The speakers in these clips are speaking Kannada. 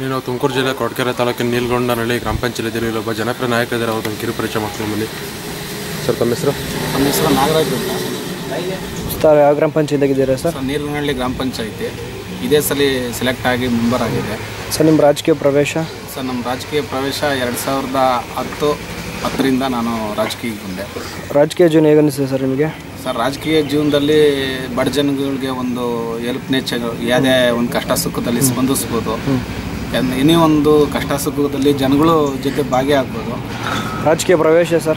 ನಾವು ತುಮಕೂರು ಜಿಲ್ಲೆ ಕೊಟ್ಕೆರೆ ತಾಲೂಕಿನ ನೀಲ್ಗೊಂಡನಹಳ್ಳಿ ಗ್ರಾಮ ಪಂಚಾಯತಿಯಲ್ಲಿ ಒಬ್ಬ ಜನಪ್ರಿಯ ನಾಯಕ ಇದ್ದಾರೆ ಅವ್ರದ್ದು ಕಿರು ಪರಿಚಯ ಮಾಡ್ಕೊಂಡು ಬನ್ನಿ ಸರ್ ತಮ್ಮ ಹೆಸರು ನಮ್ಮ ಹೆಸರು ನಾಗರಾಜ್ ಅಂತ ಸರ್ ಯಾವ ಗ್ರಾಮ ಪಂಚಾಯತಿಗಿದ್ದೀರಾ ಸರ್ ಸರ್ ನೀರ್ನಹಳ್ಳಿ ಗ್ರಾಮ ಪಂಚಾಯತಿ ಇದೇ ಸಲ ಸೆಲೆಕ್ಟ್ ಆಗಿ ಮೆಂಬರ್ ಆಗಿದೆ ಸರ್ ನಿಮ್ಮ ರಾಜಕೀಯ ಪ್ರವೇಶ ಸರ್ ನಮ್ಮ ರಾಜಕೀಯ ಪ್ರವೇಶ ಎರಡು ಸಾವಿರದ ಹತ್ತು ಹತ್ತರಿಂದ ನಾನು ರಾಜಕೀಯಕ್ಕೆ ಬಂದೆ ರಾಜಕೀಯ ಜೀವನ ಹೇಗೆ ಅನಿಸ್ತದೆ ಸರ್ ನಿಮಗೆ ಸರ್ ರಾಜಕೀಯ ಜೀವನದಲ್ಲಿ ಬಡ ಜನಗಳಿಗೆ ಒಂದು ಹೆಲ್ಪ್ ನೇಚರ್ ಯಾವುದೇ ಒಂದು ಕಷ್ಟ ಸುಖದಲ್ಲಿ ಸ್ಪಂದಿಸ್ಬೋದು ಎನ್- ಏನೇ ಒಂದು ಕಷ್ಟ ಸುಖದಲ್ಲಿ ಜನಗಳು ಜೊತೆ ಭಾಗಿಯಾಗ್ಬೋದು ರಾಜಕೀಯ ಪ್ರವೇಶ ಸರ್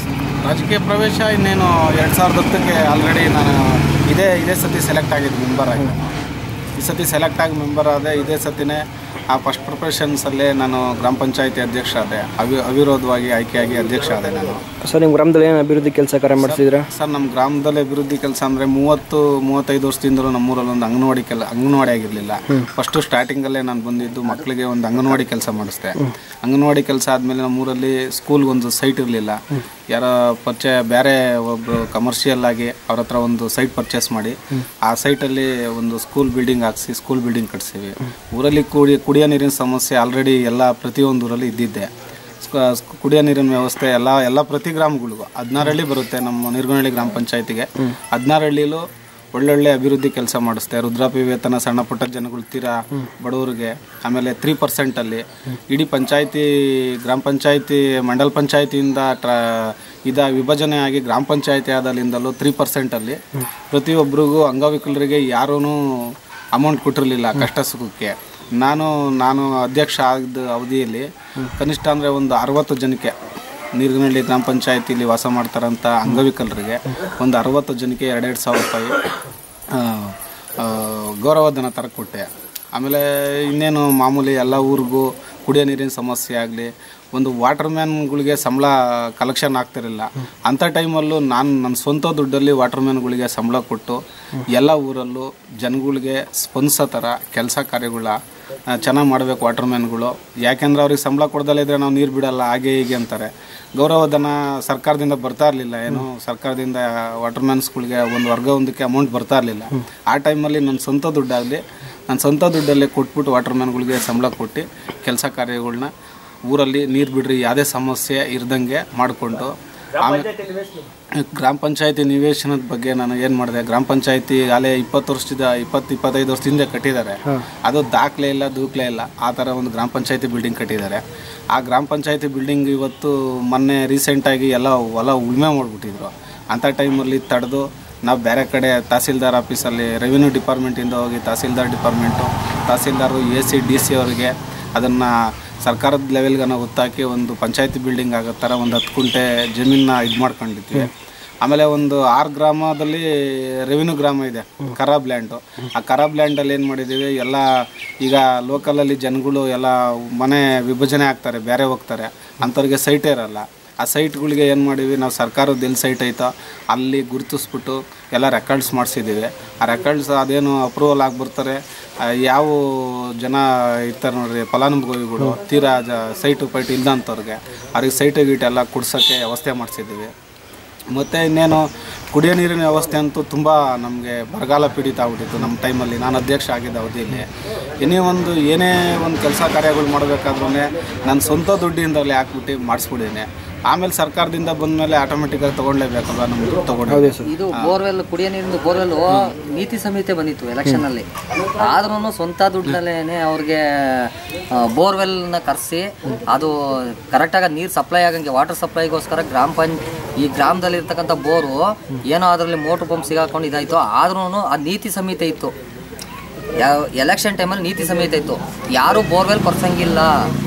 ರಾಜಕೀಯ ಪ್ರವೇಶ ಇನ್ನೇನು ಎರಡು ಸಾವಿರದ ಹತ್ತಕ್ಕೆ ಆಲ್ರೆಡಿ ನಾನು ಇದೇ ಇದೇ ಸತಿ ಸೆಲೆಕ್ಟ್ ಆಗಿದ್ದು ಮೆಂಬರ್ ಆಗಿದೆ ಈ ಸತಿ ಸೆಲೆಕ್ಟ್ ಆಗಿ ಮೆಂಬರ್ ಆದೆ ಇದೇ ಸತಿನೇ ಆ ಫಸ್ಟ್ ಪ್ರಿಪ್ರೇಷನ್ಸಲ್ಲೇ ನಾನು ಗ್ರಾಮ ಪಂಚಾಯತಿ ಅಧ್ಯಕ್ಷ ಆದೆ ಅವಿ ಅವಿರೋಧವಾಗಿ ಆಯ್ಕೆಯಾಗಿ ಅಧ್ಯಕ್ಷ ಆದೆ ನಾನು ಸರ್ ನಿಮ್ಮ ಗ್ರಾಮದಲ್ಲಿ ಏನು ಅಭಿವೃದ್ಧಿ ಕೆಲಸ ಕಾರ್ಯ ಮಾಡಿಸಿದ್ರಾ ಸರ್ ನಮ್ಮ ಗ್ರಾಮದಲ್ಲಿ ಅಭಿವೃದ್ಧಿ ಕೆಲಸ ಅಂದರೆ ಮೂವತ್ತು ಮೂವತ್ತೈದು ವರ್ಷದಿಂದಲೂ ನಮ್ಮೂರಲ್ಲಿ ಒಂದು ಅಂಗನವಾಡಿ ಕೆಲ ಅಂಗನವಾಡಿ ಆಗಿರಲಿಲ್ಲ ಫಸ್ಟು ಸ್ಟಾರ್ಟಿಂಗಲ್ಲೇ ನಾನು ಬಂದಿದ್ದು ಮಕ್ಕಳಿಗೆ ಒಂದು ಅಂಗನವಾಡಿ ಕೆಲಸ ಮಾಡಿಸ್ದೆ ಅಂಗನವಾಡಿ ಕೆಲಸ ಆದಮೇಲೆ ನಮ್ಮೂರಲ್ಲಿ ಸ್ಕೂಲ್ಗೆ ಒಂದು ಸೈಟ್ ಇರಲಿಲ್ಲ ಯಾರ ಪರಿಚಯ ಬೇರೆ ಒಬ್ಬರು ಕಮರ್ಷಿಯಲ್ ಆಗಿ ಅವ್ರ ಹತ್ರ ಒಂದು ಸೈಟ್ ಪರ್ಚೇಸ್ ಮಾಡಿ ಆ ಸೈಟಲ್ಲಿ ಒಂದು ಸ್ಕೂಲ್ ಬಿಲ್ಡಿಂಗ್ ಹಾಕ್ಸಿ ಸ್ಕೂಲ್ ಬಿಲ್ಡಿಂಗ್ ಕಟ್ಸೀವಿ ಊರಲ್ಲಿ ಕುಡಿ ಕುಡಿಯೋ ನೀರಿನ ಸಮಸ್ಯೆ ಆಲ್ರೆಡಿ ಎಲ್ಲ ಪ್ರತಿಯೊಂದು ಊರಲ್ಲಿ ಇದ್ದಿದ್ದೆ ಸ್ಕ- ಸ್ಕ- ಕುಡಿಯೋ ನೀರಿನ ವ್ಯವಸ್ಥೆ ಎಲ್ಲ ಎಲ್ಲ ಪ್ರತಿ ಗ್ರಾಮಗಳಿಗೂ ಹದಿನಾರು ಹಳ್ಳಿ ಬರುತ್ತೆ ನಮ್ಮ ನಿರ್ಗುಣಹಳ್ಳಿ ಗ್ರಾಮ ಪಂಚಾಯತಿಗೆ ಹದಿನಾರು ಹಳ್ಳಿಲೂ ಒಳ್ಳೊಳ್ಳೆ ಅಭಿವೃದ್ಧಿ ಕೆಲಸ ಮಾಡಿಸ್ತೆ ವೃದ್ಧಾಪ್ಯ ವೇತನ ಸಣ್ಣ ಪುಟ್ಟ ಜನಗಳು ತೀರಾ ಬಡವರಿಗೆ ಆಮೇಲೆ ತ್ರೀ ಪರ್ಸೆಂಟಲ್ಲಿ ಇಡೀ ಪಂಚಾಯತಿ ಗ್ರಾಮ ಪಂಚಾಯತಿ ಮಂಡಲ್ ಪಂಚಾಯತಿಯಿಂದ ಟ್ರಾ ಇದ ವಿಭಜನೆ ಆಗಿ ಗ್ರಾಮ ಪಂಚಾಯತಿ ಆದಲ್ಲಿಂದಲೂ ತ್ರೀ ಪರ್ಸೆಂಟಲ್ಲಿ ಪ್ರತಿಯೊಬ್ಬರಿಗೂ ಅಂಗವಿಕಲರಿಗೆ ಯಾರೂ ಅಮೌಂಟ್ ಕೊಟ್ಟಿರಲಿಲ್ಲ ಕಷ್ಟ ಸುಖಕ್ಕೆ ನಾನು ನಾನು ಅಧ್ಯಕ್ಷ ಆಗಿದ್ದ ಅವಧಿಯಲ್ಲಿ ಕನಿಷ್ಠ ಅಂದರೆ ಒಂದು ಅರವತ್ತು ಜನಕ್ಕೆ ನೀರಿನಹಳ್ಳಿ ಗ್ರಾಮ ಪಂಚಾಯತಿಲಿ ವಾಸ ಮಾಡ್ತಾರಂಥ ಅಂಗವಿಕಲರಿಗೆ ಒಂದು ಅರವತ್ತು ಜನಕ್ಕೆ ಎರಡೆರಡು ಸಾವಿರ ರೂಪಾಯಿ ಆ, ಆ, ಗೌರವಧನ ಥರ ಕೊಟ್ಟೆ ಆಮೇಲೆ ಇನ್ನೇನು ಮಾಮೂಲಿ ಎಲ್ಲ ಊರಿಗೂ ಕುಡಿಯೋ ನೀರಿನ ಸಮಸ್ಯೆ ಆಗಲಿ ಒಂದು ವಾಟರ್ ಮ್ಯಾನ್ಗಳಿಗೆ ಸಂಬಳ ಕಲೆಕ್ಷನ್ ಆಗ್ತಿರಲಿಲ್ಲ ಅಂಥ ಟೈಮಲ್ಲೂ ನಾನು ನನ್ನ ಸ್ವಂತ ದುಡ್ಡಲ್ಲಿ ವಾಟರ್ ಮ್ಯಾನ್ಗಳಿಗೆ ಸಂಬಳ ಕೊಟ್ಟು ಎಲ್ಲ ಊರಲ್ಲೂ ಜನಗಳಿಗೆ ಸ್ಪಂದಿಸೋ ಥರ ಕೆಲಸ ಕಾರ್ಯಗಳ ಚೆನ್ನಾಗಿ ಮಾಡಬೇಕು ವಾಟರ್ ಮ್ಯಾನ್ಗಳು ಯಾಕೆಂದ್ರೆ ಅವ್ರಿಗೆ ಸಂಬಳ ಕೊಡ್ದಲ್ಲ ಇದ್ರೆ ನಾವು ನೀರು ಬಿಡಲ್ಲ ಹಾಗೆ ಹೀಗೆ ಅಂತಾರೆ ಗೌರವಧನ ಸರ್ಕಾರದಿಂದ ಬರ್ತಾ ಇರಲಿಲ್ಲ ಏನು ಸರ್ಕಾರದಿಂದ ವಾಟರ್ ಮ್ಯಾನ್ಸ್ಗಳಿಗೆ ಒಂದು ವರ್ಗ ಒಂದಕ್ಕೆ ಅಮೌಂಟ್ ಬರ್ತಾ ಇರಲಿಲ್ಲ ಆ ಟೈಮಲ್ಲಿ ನನ್ನ ಸ್ವಂತ ದುಡ್ಡಾಗಲಿ ನನ್ನ ಸ್ವಂತ ದುಡ್ಡಲ್ಲೇ ಕೊಟ್ಬಿಟ್ಟು ವಾಟರ್ ಮ್ಯಾನ್ಗಳಿಗೆ ಸಂಬಳ ಕೊಟ್ಟು ಕೆಲಸ ಕಾರ್ಯಗಳನ್ನ ಊರಲ್ಲಿ ನೀರು ಬಿಡ್ರಿ ಯಾವುದೇ ಸಮಸ್ಯೆ ಇರ್ದಂಗೆ ಮಾಡಿಕೊಂಡು ಆಮೇಲೆ ಗ್ರಾಮ ಪಂಚಾಯತಿ ನಿವೇಶನದ ಬಗ್ಗೆ ನಾನು ಏನು ಮಾಡಿದೆ ಗ್ರಾಮ ಪಂಚಾಯತಿ ಅಲ್ಲೇ ಇಪ್ಪತ್ತು ವರ್ಷದ ಇಪ್ಪತ್ತು ಇಪ್ಪತ್ತೈದು ವರ್ಷದಿಂದ ಕಟ್ಟಿದ್ದಾರೆ ಅದು ದಾಖಲೆ ಇಲ್ಲ ದೂಖಲೆ ಇಲ್ಲ ಆ ಥರ ಒಂದು ಗ್ರಾಮ ಪಂಚಾಯತಿ ಬಿಲ್ಡಿಂಗ್ ಕಟ್ಟಿದ್ದಾರೆ ಆ ಗ್ರಾಮ ಪಂಚಾಯತಿ ಬಿಲ್ಡಿಂಗ್ ಇವತ್ತು ಮೊನ್ನೆ ರೀಸೆಂಟಾಗಿ ಎಲ್ಲ ಹೊಲ ಉಳುಮೆ ಮಾಡಿಬಿಟ್ಟಿದ್ರು ಅಂಥ ಟೈಮಲ್ಲಿ ತಡೆದು ನಾವು ಬೇರೆ ಕಡೆ ತಹಸೀಲ್ದಾರ್ ಆಫೀಸಲ್ಲಿ ರೆವಿನ್ಯೂ ಡಿಪಾರ್ಟ್ಮೆಂಟಿಂದ ಹೋಗಿ ತಹಸೀಲ್ದಾರ್ ಡಿಪಾರ್ಟ್ಮೆಂಟು ತಹಸೀಲ್ದಾರು ಎ ಸಿ ಡಿ ಸಿ ಅವರಿಗೆ ಅದನ್ನು ಸರ್ಕಾರದ ಲೆವೆಲ್ಗೆ ನಾವು ಒತ್ತಾಕಿ ಒಂದು ಪಂಚಾಯತಿ ಬಿಲ್ಡಿಂಗ್ ಆಗೋ ಥರ ಒಂದು ಹತ್ತು ಕುಂಟೆ ಜಮೀನ ಇದು ಮಾಡ್ಕೊಂಡಿದ್ವಿ ಆಮೇಲೆ ಒಂದು ಆರು ಗ್ರಾಮದಲ್ಲಿ ರೆವಿನ್ಯೂ ಗ್ರಾಮ ಇದೆ ಖರಾಬ್ ಲ್ಯಾಂಡು ಆ ಖರಾಬ್ ಲ್ಯಾಂಡಲ್ಲಿ ಏನು ಮಾಡಿದ್ದೀವಿ ಎಲ್ಲ ಈಗ ಲೋಕಲಲ್ಲಿ ಜನಗಳು ಎಲ್ಲ ಮನೆ ವಿಭಜನೆ ಆಗ್ತಾರೆ ಬೇರೆ ಹೋಗ್ತಾರೆ ಅಂಥವ್ರಿಗೆ ಸೈಟೇ ಇರಲ್ಲ ಆ ಸೈಟ್ಗಳಿಗೆ ಏನು ಮಾಡೀವಿ ನಾವು ಸರ್ಕಾರದ ಎಲ್ಲಿ ಸೈಟ್ ಐತೋ ಅಲ್ಲಿ ಗುರುತಿಸ್ಬಿಟ್ಟು ಎಲ್ಲ ರೆಕಾರ್ಡ್ಸ್ ಮಾಡಿಸಿದ್ದೀವಿ ಆ ರೆಕಾರ್ಡ್ಸ್ ಅದೇನು ಅಪ್ರೂವಲ್ ಆಗಿಬಿಡ್ತಾರೆ ಆ, ಯಾವ ಜನ ಇರ್ತಾರೆ ನೋಡ್ರಿ ಫಲಾನುಭವಿಗಳು ತೀರಾ ಜ ಸೈಟು ಪೈಟು ಇಲ್ದಂಥವ್ರಿಗೆ ಅವ್ರಿಗೆ ಸೈಟು ಗೀಟ್ ಎಲ್ಲ ಕೊಡ್ಸೋಕ್ಕೆ ವ್ಯವಸ್ಥೆ ಮಾಡಿಸಿದ್ದೀವಿ ಮತ್ತು ಇನ್ನೇನು ಕುಡಿಯೋ ನೀರಿನ ವ್ಯವಸ್ಥೆ ಅಂತೂ ತುಂಬ ನಮಗೆ ಬರಗಾಲ ಪೀಡಿತ ಆಗ್ಬಿಟ್ಟಿತ್ತು ನಮ್ಮ ಟೈಮಲ್ಲಿ ನಾನು ಅಧ್ಯಕ್ಷ ಆಗಿದ್ದ ಅವಧಿಯಲ್ಲಿ ಏನೇ ಒಂದು ಏನೇ ಒಂದು ಕೆಲಸ ಕಾರ್ಯಗಳು ಮಾಡಬೇಕಾದ್ರೂ ನನ್ನ ಸ್ವಂತ ದುಡ್ಡಿಂದಲೇ ಹಾಕ್ಬಿಟ್ಟು ಮಾಡಿಸ್ಬಿಟ್ಟಿದ್ದೀನಿ ಆಮೇಲೆ ಸರ್ಕಾರದಿಂದ ಬಂದಮೇಲೆ ಆಟೋಮೆಟಿಕ್ಕಾಗಿ ತೊಗೊಳ್ಲೇಬೇಕಲ್ವ ನಮ್ಮ ದುಡ್ಡು ತೊಗೊಂಡು ಇದು ಬೋರ್ವೆಲ್ ಕುಡಿಯೋ ನೀರಿನ ಬೋರ್ವೆಲ್ ನೀತಿ ಸಂಹಿತೆ ಬಂದಿತ್ತು ಎಲೆಕ್ಷನ್ ಅಲ್ಲಿ ಆದ್ರೂ ಸ್ವಂತ ದುಡ್ಡಲ್ಲೇನೆ ಅವ್ರಿಗೆ ಬೋರ್ವೆಲ್ನ ಕರೆಸಿ ಅದು ಕರೆಕ್ಟಾಗಿ ನೀರು ಸಪ್ಲೈ ಆಗಂಗೆ ವಾಟರ್ ಸಪ್ಲೈಗೋಸ್ಕರ ಗ್ರಾಮ ಪಂಚ್ ಈ ಗ್ರಾಮದಲ್ಲಿ ಇರ್ತಕ್ಕಂಥ ಬೋರು ಏನೋ ಅದರಲ್ಲಿ ಮೋಟ್ರ್ ಪಂಪ್ ಸಿಗಾಕೊಂಡು ಇದಾಯಿತು ಆದ್ರೂ ಅದು ನೀತಿ ಸಂಹಿತೆ ಇತ್ತು ಯಾವ ಎಲೆಕ್ಷನ್ ಟೈಮಲ್ಲಿ ನೀತಿ ಸಂಹಿತೆ ಇತ್ತು ಯಾರು ಬೋರ್ವೆಲ್ ಕೊರ್ಸಂಗಿಲ್ಲ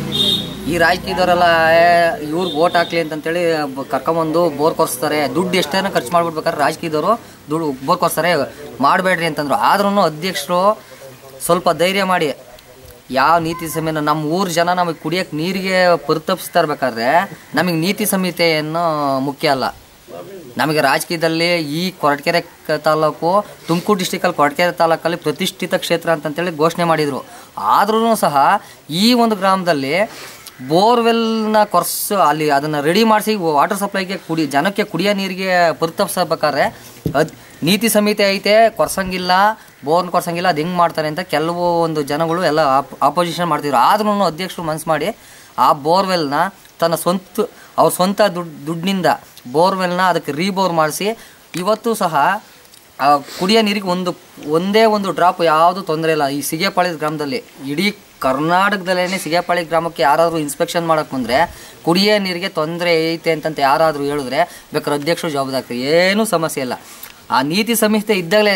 ಈ ರಾಜಕೀಯದವರೆಲ್ಲ ಇವ್ರಿಗೆ ಓಟ್ ಹಾಕ್ಲಿ ಅಂತಂತೇಳಿ ಬ- ಕರ್ಕೊಂಬಂದು ಬೋರ್ ಕೊರ್ಸ್ತಾರೆ ದುಡ್ಡು ಎಷ್ಟೇನೋ ಖರ್ಚು ಮಾಡ್ಬಿಡ್ಬೇಕಾದ್ರೆ ರಾಜಕೀಯದವರು ದುಡ್ಡು ಬೋರ್ ಕೊರ್ಸ್ತಾರೆ ಮಾಡಬೇಡ್ರಿ ಅಂತಂದ್ರು ಆದ್ರೂ ಅಧ್ಯಕ್ಷರು ಸ್ವಲ್ಪ ಧೈರ್ಯ ಮಾಡಿ ಯಾವ ನೀತಿ ಸಂಹಿತೆ ನಮ್ಮ ಊರ ಜನ ನಮಗೆ ಕುಡಿಯೋಕೆ ನೀರಿಗೆ ಪರಿತಪಿಸ್ತಾ ಇರ್ಬೇಕಾದ್ರೆ ನಮಗೆ ನೀತಿ ಸಂಹಿತೆಯನ್ನು ಮುಖ್ಯ ಅಲ್ಲ ನಮಗೆ ರಾಜಕೀಯದಲ್ಲಿ ಈ ಕೊರಟಗೆರೆ ಕ- ತಾಲೂಕು ತುಮಕೂರು ಡಿಸ್ಟಿಕಲ್ಲಿ ಕೊರಟಗೆರೆ ತಾಲೂಕಲ್ಲಿ ಪ್ರತಿಷ್ಠಿತ ಕ್ಷೇತ್ರ ಅಂತಂತೇಳಿ ಘೋಷಣೆ ಮಾಡಿದರು ಆದ್ರೂ ಸಹ ಈ ಒಂದು ಗ್ರಾಮದಲ್ಲಿ ಬೋರ್ವೆಲ್ನ ಕೊರ್ಸು ಅಲ್ಲಿ ಅದನ್ನು ರೆಡಿ ಮಾಡಿಸಿ ವಾಟರ್ ಸಪ್ಲೈಗೆ ಕುಡಿ ಜನಕ್ಕೆ ಕುಡಿಯೋ ನೀರಿಗೆ ಪರಿತಪಿಸಬೇಕಾದ್ರೆ ಅದ್ ನೀತಿ ಸಂಹಿತೆ ಐತೆ ಕೊರ್ಸಂಗಿಲ್ಲ ಬೋರ್ನ್ ಕೊಡ್ಸಂಗಿಲ್ಲ ಅದು ಹೆಂಗೆ ಮಾಡ್ತಾರೆ ಅಂತ ಕೆಲವು ಒಂದು ಜನಗಳು ಎಲ್ಲ ಆಪೋಸಿಷನ್ ಮಾಡ್ತಿದ್ರು ಆದ್ರೂ ಅಧ್ಯಕ್ಷರು ಮನ್ಸು ಮಾಡಿ ಆ ಬೋರ್ವೆಲ್ನ ತನ್ನ ಸ್ವಂತ ಅವ್ರ ಸ್ವಂತ ದುಡ್ಡು ದುಡ್ಡಿನಿಂದ ಬೋರ್ವೆಲ್ನ ಅದಕ್ಕೆ ರೀಬೋರ್ ಮಾಡಿಸಿ ಇವತ್ತು ಸಹ ಆ ಕುಡಿಯೋ ನೀರಿಗೆ ಒಂದು ಒಂದೇ ಒಂದು ಡ್ರಾಪ್ ಯಾವುದು ತೊಂದರೆ ಇಲ್ಲ ಈ ಸಿಗೇಪಾಳಿ ಗ್ರಾಮದಲ್ಲಿ ಇಡೀ ಕರ್ನಾಟಕದಲ್ಲೇ ಸಿಗೇಪಾಳಿ ಗ್ರಾಮಕ್ಕೆ ಯಾರಾದರೂ ಇನ್ಸ್ಪೆಕ್ಷನ್ ಮಾಡಕ್ಕೆ ಬಂದರೆ ಕುಡಿಯೋ ನೀರಿಗೆ ತೊಂದರೆ ಐತೆ ಅಂತಂತ ಯಾರಾದರೂ ಹೇಳಿದ್ರೆ ಬೇಕಾದ್ರೆ ಅಧ್ಯಕ್ಷರು ಜವಾಬ್ದಾರಿ ಏನೂ ಸಮಸ್ಯೆ ಇಲ್ಲ ಆ ನೀತಿ ಸಂಹಿತೆ ಇದ್ದಾಗಲೇ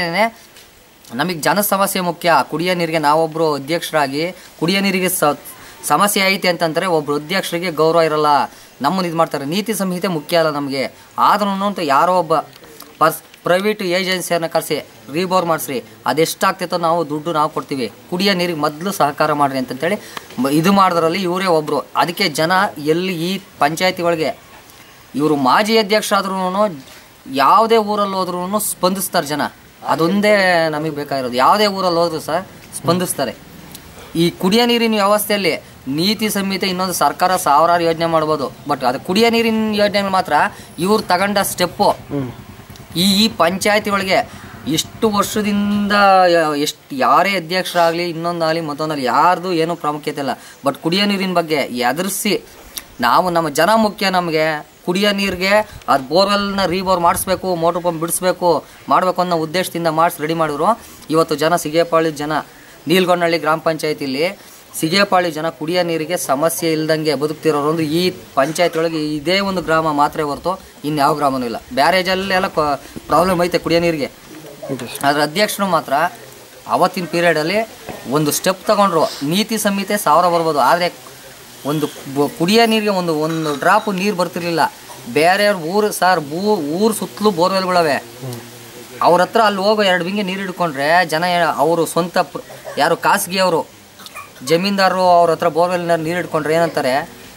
ನಮಗೆ ಜನ ಸಮಸ್ಯೆ ಮುಖ್ಯ ಕುಡಿಯೋ ನೀರಿಗೆ ನಾವೊಬ್ಬರು ಅಧ್ಯಕ್ಷರಾಗಿ ಕುಡಿಯೋ ನೀರಿಗೆ ಸ ಸಮಸ್ಯೆ ಐತೆ ಅಂತಂದರೆ ಒಬ್ಬರು ಅಧ್ಯಕ್ಷರಿಗೆ ಗೌರವ ಇರಲ್ಲ ನಮ್ಮನ್ನು ಇದು ಮಾಡ್ತಾರೆ ನೀತಿ ಸಂಹಿತೆ ಮುಖ್ಯ ಅಲ್ಲ ನಮಗೆ ಆದ್ರೂ ಅಂತ ಯಾರೋ ಒಬ್ಬ ಪರ್ಸ್ ಪ್ರೈವೇಟ್ ಏಜೆನ್ಸಿಯನ್ನ ಕರೆಸಿ ರೀಬೋರ್ ಮಾಡಿಸ್ರಿ ಅದೆಷ್ಟಾಗ್ತೈತೋ ನಾವು ದುಡ್ಡು ನಾವು ಕೊಡ್ತೀವಿ ಕುಡಿಯೋ ನೀರಿಗೆ ಮೊದಲು ಸಹಕಾರ ಮಾಡಿರಿ ಅಂತಂತೇಳಿ ಮ- ಇದು ಮಾಡೋದ್ರಲ್ಲಿ ಇವರೇ ಒಬ್ಬರು ಅದಕ್ಕೆ ಜನ ಎಲ್ಲಿ ಈ ಪಂಚಾಯತಿ ಒಳಗೆ ಇವರು ಮಾಜಿ ಅಧ್ಯಕ್ಷರಾದ್ರೂ ಯಾವುದೇ ಊರಲ್ಲಿ ಹೋದ್ರೂ ಸ್ಪಂದಿಸ್ತಾರೆ ಜನ ಅದೊಂದೇ ನಮಗೆ ಬೇಕಾಗಿರೋದು ಯಾವುದೇ ಊರಲ್ಲಿ ಹೋದ್ರು ಸಹ ಸ್ಪಂದಿಸ್ತಾರೆ ಈ ಕುಡಿಯೋ ನೀರಿನ ವ್ಯವಸ್ಥೆಯಲ್ಲಿ ನೀತಿ ಸಂಹಿತೆ ಇನ್ನೊಂದು ಸರ್ಕಾರ ಸಾವಿರಾರು ಯೋಜನೆ ಮಾಡ್ಬೋದು ಬಟ್ ಅದು ಕುಡಿಯೋ ನೀರಿನ ಯೋಜನೆ ಮಾತ್ರ ಇವ್ರು ತಗೊಂಡ ಸ್ಟೆಪ್ಪು ಈ ಈ ಪಂಚಾಯತಿ ಒಳಗೆ ಎಷ್ಟು ವರ್ಷದಿಂದ ಎಷ್ಟು ಯಾರೇ ಅಧ್ಯಕ್ಷರಾಗಲಿ ಇನ್ನೊಂದಾಗಲಿ ಮತ್ತೊಂದಾಗಲಿ ಯಾರ್ದು ಏನೂ ಪ್ರಾಮುಖ್ಯತೆ ಇಲ್ಲ ಬಟ್ ಕುಡಿಯೋ ನೀರಿನ ಬಗ್ಗೆ ಎದುರಿಸಿ ನಾವು ನಮ್ಮ ಜನ ಮುಖ್ಯ ನಮಗೆ ಕುಡಿಯೋ ನೀರಿಗೆ ಅದು ಬೋರ್ವೆಲ್ನ ರೀಬೋರ್ ಮಾಡಿಸ್ಬೇಕು ಮೋಟ್ರ್ ಪಂಪ್ ಬಿಡಿಸ್ಬೇಕು ಮಾಡಬೇಕು ಅನ್ನೋ ಉದ್ದೇಶದಿಂದ ಮಾಡಿಸಿ ರೆಡಿ ಮಾಡಿದ್ರು ಇವತ್ತು ಜನ ಸಿಗೇಪಾಳಿ ಜನ ನೀಲ್ಗೊಂಡಳ್ಳಿ ಗ್ರಾಮ ಪಂಚಾಯತಿಲಿ ಸಿಗೇಪಾಳಿ ಜನ ಕುಡಿಯೋ ನೀರಿಗೆ ಸಮಸ್ಯೆ ಇಲ್ದಂಗೆ ಬದುಕ್ತಿರೋರು ಅಂದ್ರೆ ಈ ಪಂಚಾಯತ್ ಒಳಗೆ ಇದೇ ಒಂದು ಗ್ರಾಮ ಮಾತ್ರ ಹೊರತು ಇನ್ಯಾವ ಗ್ರಾಮನೂ ಇಲ್ಲ ಬ್ಯಾರೇಜಲ್ಲೆಲ್ಲ ಪ್ರಾಬ್ಲಮ್ ಐತೆ ಕುಡಿಯೋ ನೀರಿಗೆ ಅದ್ರ ಅಧ್ಯಕ್ಷರು ಮಾತ್ರ ಅವತ್ತಿನ ಪೀರಿಯಡಲ್ಲಿ ಒಂದು ಸ್ಟೆಪ್ ತಗೊಂಡ್ರು ನೀತಿ ಸಂಹಿತೆ ಸಾವಿರ ಬರ್ಬೋದು ಆದರೆ ಒಂದು ಬ- ಕುಡಿಯೋ ನೀರಿಗೆ ಒಂದು ಒಂದು ಡ್ರಾಪ್ ನೀರು ಬರ್ತಿರ್ಲಿಲ್ಲ ಬೇರೆಯವ್ರ ಊರು ಸರ್ ಬೂ ಊರು ಸುತ್ತಲೂ ಬೋರ್ವೆಲ್ಗಳವೆ ಅವ್ರ ಹತ್ರ ಅಲ್ಲಿ ಹೋಗೋ ಎರಡು ಬಿಂಗೆ ನೀರು ಹಿಡ್ಕೊಂಡ್ರೆ ಜನ ಅವರು ಸ್ವಂತ ಪ್ರ- ಯಾರು ಖಾಸಗಿಯವರು ಜಮೀನ್ದಾರರು ಅವ್ರ ಹತ್ರ ಬೋರ್ವೆಲ್ ನೀರು ಹಿಡ್ಕೊಂಡ್ರೆ ಏನಂತಾರೆ